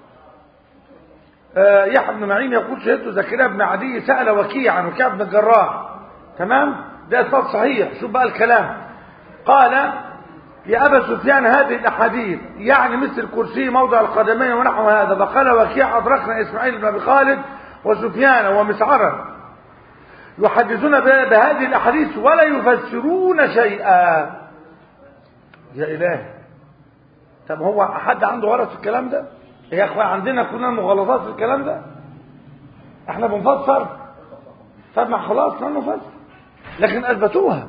آه يحيى بن معين يقول شهدت زكريا بن عدي سأل وكيع عن وكيع بن الجراح تمام ده اسناد صحيح شوف بقى الكلام قال يا أبا سفيان هذه الأحاديث يعني مثل الكرسي موضع القدمين ونحو هذا فقال وكيع أدركنا إسماعيل بن أبي خالد وسفيان ومسعرا يحدثون بهذه الأحاديث ولا يفسرون شيئا يا إله طب هو حد عنده غلط في الكلام ده يا اخوان عندنا كلنا مغالطات في الكلام ده احنا بنفسر طب ما خلاص لا نفسر لكن اثبتوها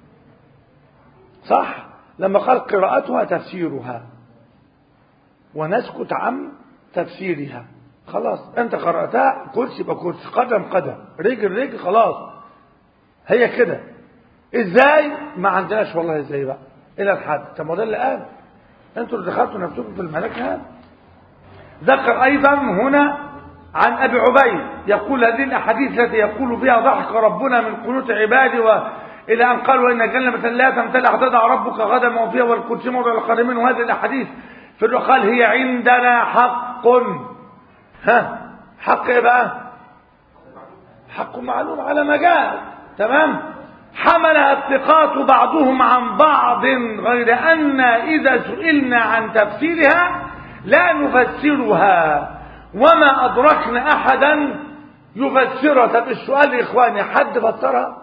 صح لما قال قراءتها تفسيرها ونسكت عن تفسيرها خلاص انت قرأتها كرسي يبقى كرسي قدم قدم رجل رجل خلاص هي كده ازاي ما عندناش والله ازاي بقى الى الحد طب ما ده اللي قال انتوا اللي دخلتوا نفسكم في الملك هذا ذكر ايضا هنا عن ابي عبيد يقول هذه الاحاديث التي يقول فيها ضحك ربنا من قنوت عباده و الى ان قال وان جنه لا تمتلئ تدع ربك غدا وفيها والكرسي موضع القدمين وهذه الاحاديث في قال هي عندنا حق ها حق ايه بقى حق معلوم على ما جاء تمام حملها الثقات بعضهم عن بعض غير أن إذا سئلنا عن تفسيرها لا نفسرها وما أدركنا أحدا يفسرها طب السؤال يا إخواني حد فسرها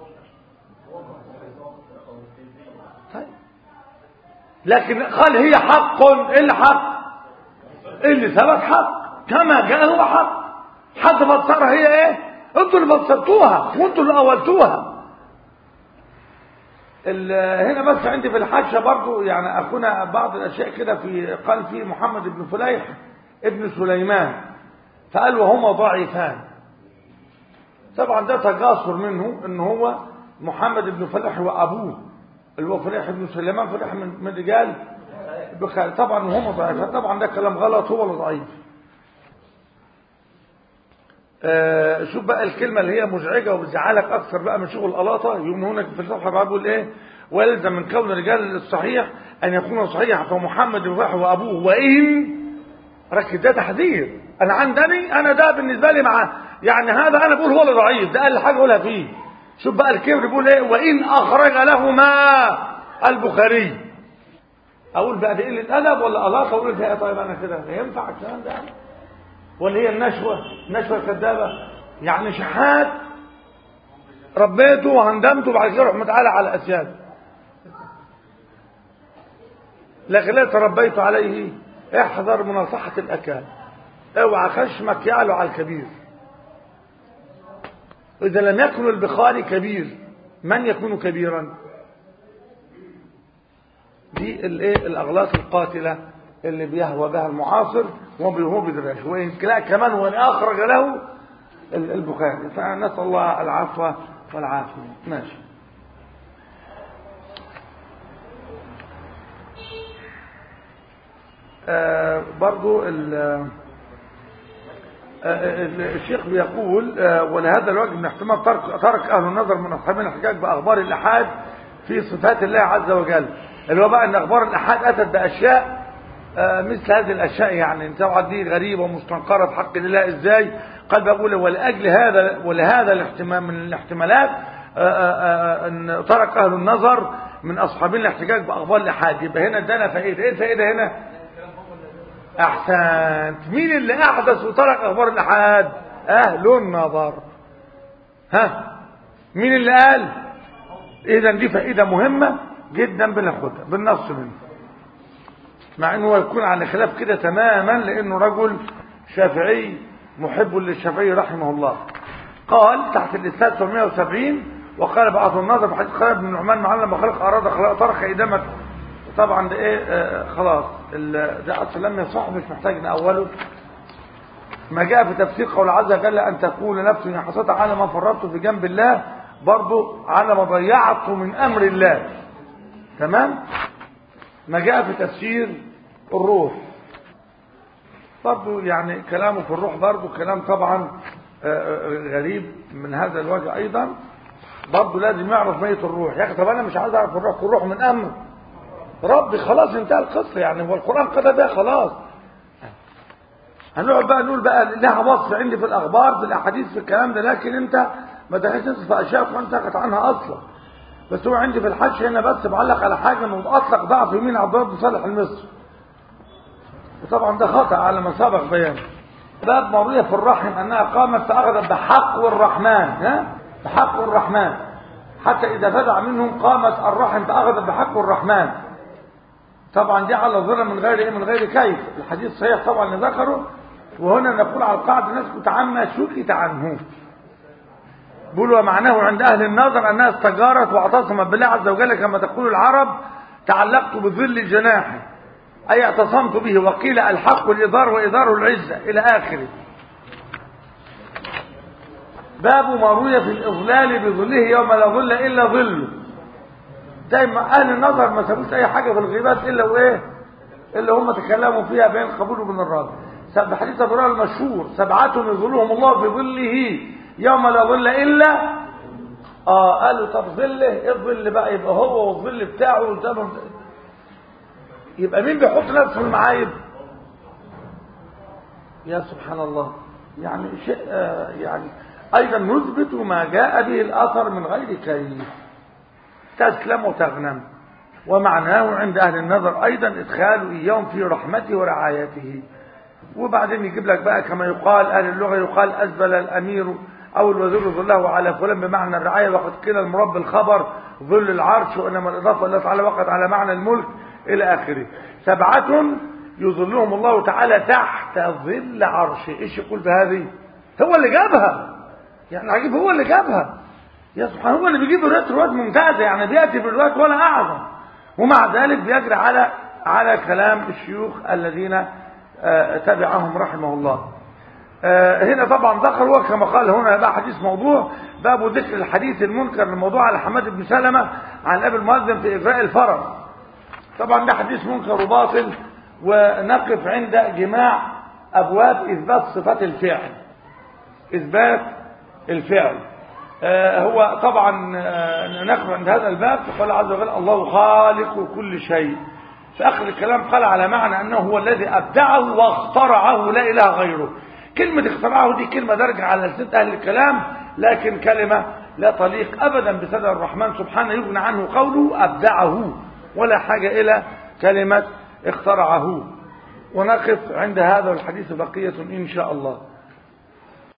طيب لكن قال هي حق إيه اللي حق اللي ثبت حق كما جاء هو حق حد فسرها هي ايه انتوا اللي فسرتوها وانتوا اللي اولتوها هنا بس عندي في الحاشيه برضو يعني اخونا بعض الاشياء كده في قال في محمد بن فليح ابن سليمان فقال وهما ضعيفان طبعا ده تجاسر منه ان هو محمد بن فليح وابوه اللي هو فليح بن سليمان فليح من, من رجال بخاري طبعا وهما ضعيفان طبعا ده كلام غلط هو اللي ضعيف آه شوف بقى الكلمة اللي هي مزعجة وبتزعلك أكثر بقى من شغل القلاطة يوم هناك في الصفحة بقى بيقول إيه ويلزم من كون الرجال الصحيح أن يكون صحيحا فمحمد يفرح وأبوه وإن ركز ده تحذير أنا عندني أنا ده بالنسبة لي مع يعني هذا أنا بقول هو اللي ضعيف ده أقل حاجة أقولها فيه شوف بقى الكبر بيقول إيه وإن أخرج لهما البخاري أقول بقى دي قلة أدب ولا ألاقة أقول فيها طيب أنا كده ينفع الكلام ده ولا هي النشوة النشوة الكذابة يعني شحات ربيته وهندمته بعد كده رحمة تعالى على أسياد لكن لا تربيت عليه احذر مناصحة الأكال اوعى خشمك يعلو على الكبير إذا لم يكن البخاري كبير من يكون كبيرا دي الايه الاغلاط القاتله اللي بيهوى بها المعاصر وهو بيدرش وان كمان وان اخرج له البخاري فنسال الله العفو والعافيه ماشي آه برضو الشيخ بيقول ولهذا الوجه من احتمال ترك, ترك اهل النظر من اصحابنا الحجاج باخبار الاحاد في صفات الله عز وجل اللي هو بقى ان اخبار الاحاد اتت باشياء مثل هذه الاشياء يعني انت دي غريبه ومستنكره في حق الله ازاي قال بقول ولاجل هذا ولهذا الاحتمال من الاحتمالات ان ترك اهل النظر من اصحابنا الاحتجاج باخبار الاحاد يبقى هنا ادانا فائده ايه الفائده هنا احسنت مين اللي احدث وترك اخبار الاحاد اهل النظر ها مين اللي قال اذا دي فائده مهمه جدا بناخدها بالنص منه مع انه يكون على خلاف كده تماما لانه رجل شافعي محب للشافعي رحمه الله قال تحت الاستاذ 770 وقال بعض النظر بحديث خالد بن النعمان معلم خلق اراد خلق طرق ادمت طبعا ده ايه آه خلاص ده اصلا لم يصح مش محتاج نأوله ما جاء في تفسير قول عز وجل ان تقول نفس ان حصلت على ما فرطت في جنب الله برضو على ما ضيعت من امر الله تمام ما جاء في تفسير الروح برضو يعني كلامه في الروح برضو كلام طبعا غريب من هذا الوجه ايضا برضو لازم يعرف ميت الروح يا اخي طب انا مش عايز اعرف الروح الروح من امر ربي خلاص انتهى القصه يعني هو القران قضى بها خلاص هنقعد بقى نقول بقى لها وصف عندي في الاخبار في الاحاديث في الكلام ده لكن انت ما دخلتش في اشياء وانت سكت عنها اصلا بس هو عندي في الحج هنا بس بعلق على حاجه انه اطلق ضعف يمين عبد الله بن صالح المصري وطبعا ده خطا على ما سبق بيانه باب مرويه في الرحم انها قامت فاخذت بحق الرحمن ها بحق الرحمن حتى اذا فزع منهم قامت الرحم فاخذت بحق الرحمن طبعا دي على ظلم من غير ايه من غير كيف الحديث صحيح طبعا اللي ذكره وهنا نقول على القاعده نسكت عما سكت عنه بيقول ومعناه عند اهل النظر انها استجارت واعتصمت بالله عز وجل كما تقول العرب تعلقت بظل جناحه اي اعتصمت به وقيل الحق الإدار وإدار العزة الى اخره باب ما روي في الاظلال بظله يوم لا ظل الا ظله دايما اهل النظر ما سابوش اي حاجه في الغيبات الا وايه الا هم تكلموا فيها بين القبول وبين الرد حديث ابو هريره المشهور سبعه يظلهم الله في ظله يوم لا ظل الا اه قالوا طب ظله ايه الظل بقى يبقى هو والظل بتاعه قدامه يبقى مين بيحط نفسه في المعايب يا سبحان الله يعني شيء آه يعني ايضا نثبت ما جاء به الاثر من غير كيف تسلم وتغنم ومعناه عند اهل النظر ايضا ادخال اياهم في رحمته ورعايته وبعدين يجيب لك بقى كما يقال اهل اللغه يقال ازبل الامير او الوزير ظله على فلان بمعنى الرعايه وقد قيل المرب الخبر ظل العرش وانما الاضافه الله تعالى وقت على معنى الملك الى اخره سبعه يظلهم الله تعالى تحت ظل عرشه ايش يقول بهذه هو اللي جابها يعني عجيب هو اللي جابها يا سبحان هو اللي بيجيب الروايات روايات ممتازه يعني بياتي بالروايات ولا اعظم ومع ذلك بيجري على على كلام الشيوخ الذين تبعهم رحمه الله هنا طبعا ذكر هو كما قال هنا بقى حديث موضوع باب ذكر الحديث المنكر الموضوع على حماد بن سلمة عن ابي المؤذن في إجراء الفرج طبعا ده حديث منكر وباطل ونقف عند جماع أبواب إثبات صفات الفعل إثبات الفعل هو طبعا نقف عند هذا الباب قال عز وجل الله خالق كل شيء في آخر الكلام قال على معنى أنه هو الذي أبدعه واخترعه لا إله غيره كلمة اخترعه دي كلمة درجة على لسان أهل الكلام لكن كلمة لا تليق أبدا بسيدنا الرحمن سبحانه يغنى عنه قوله أبدعه ولا حاجة إلى كلمة اخترعه ونقف عند هذا الحديث بقية إن شاء الله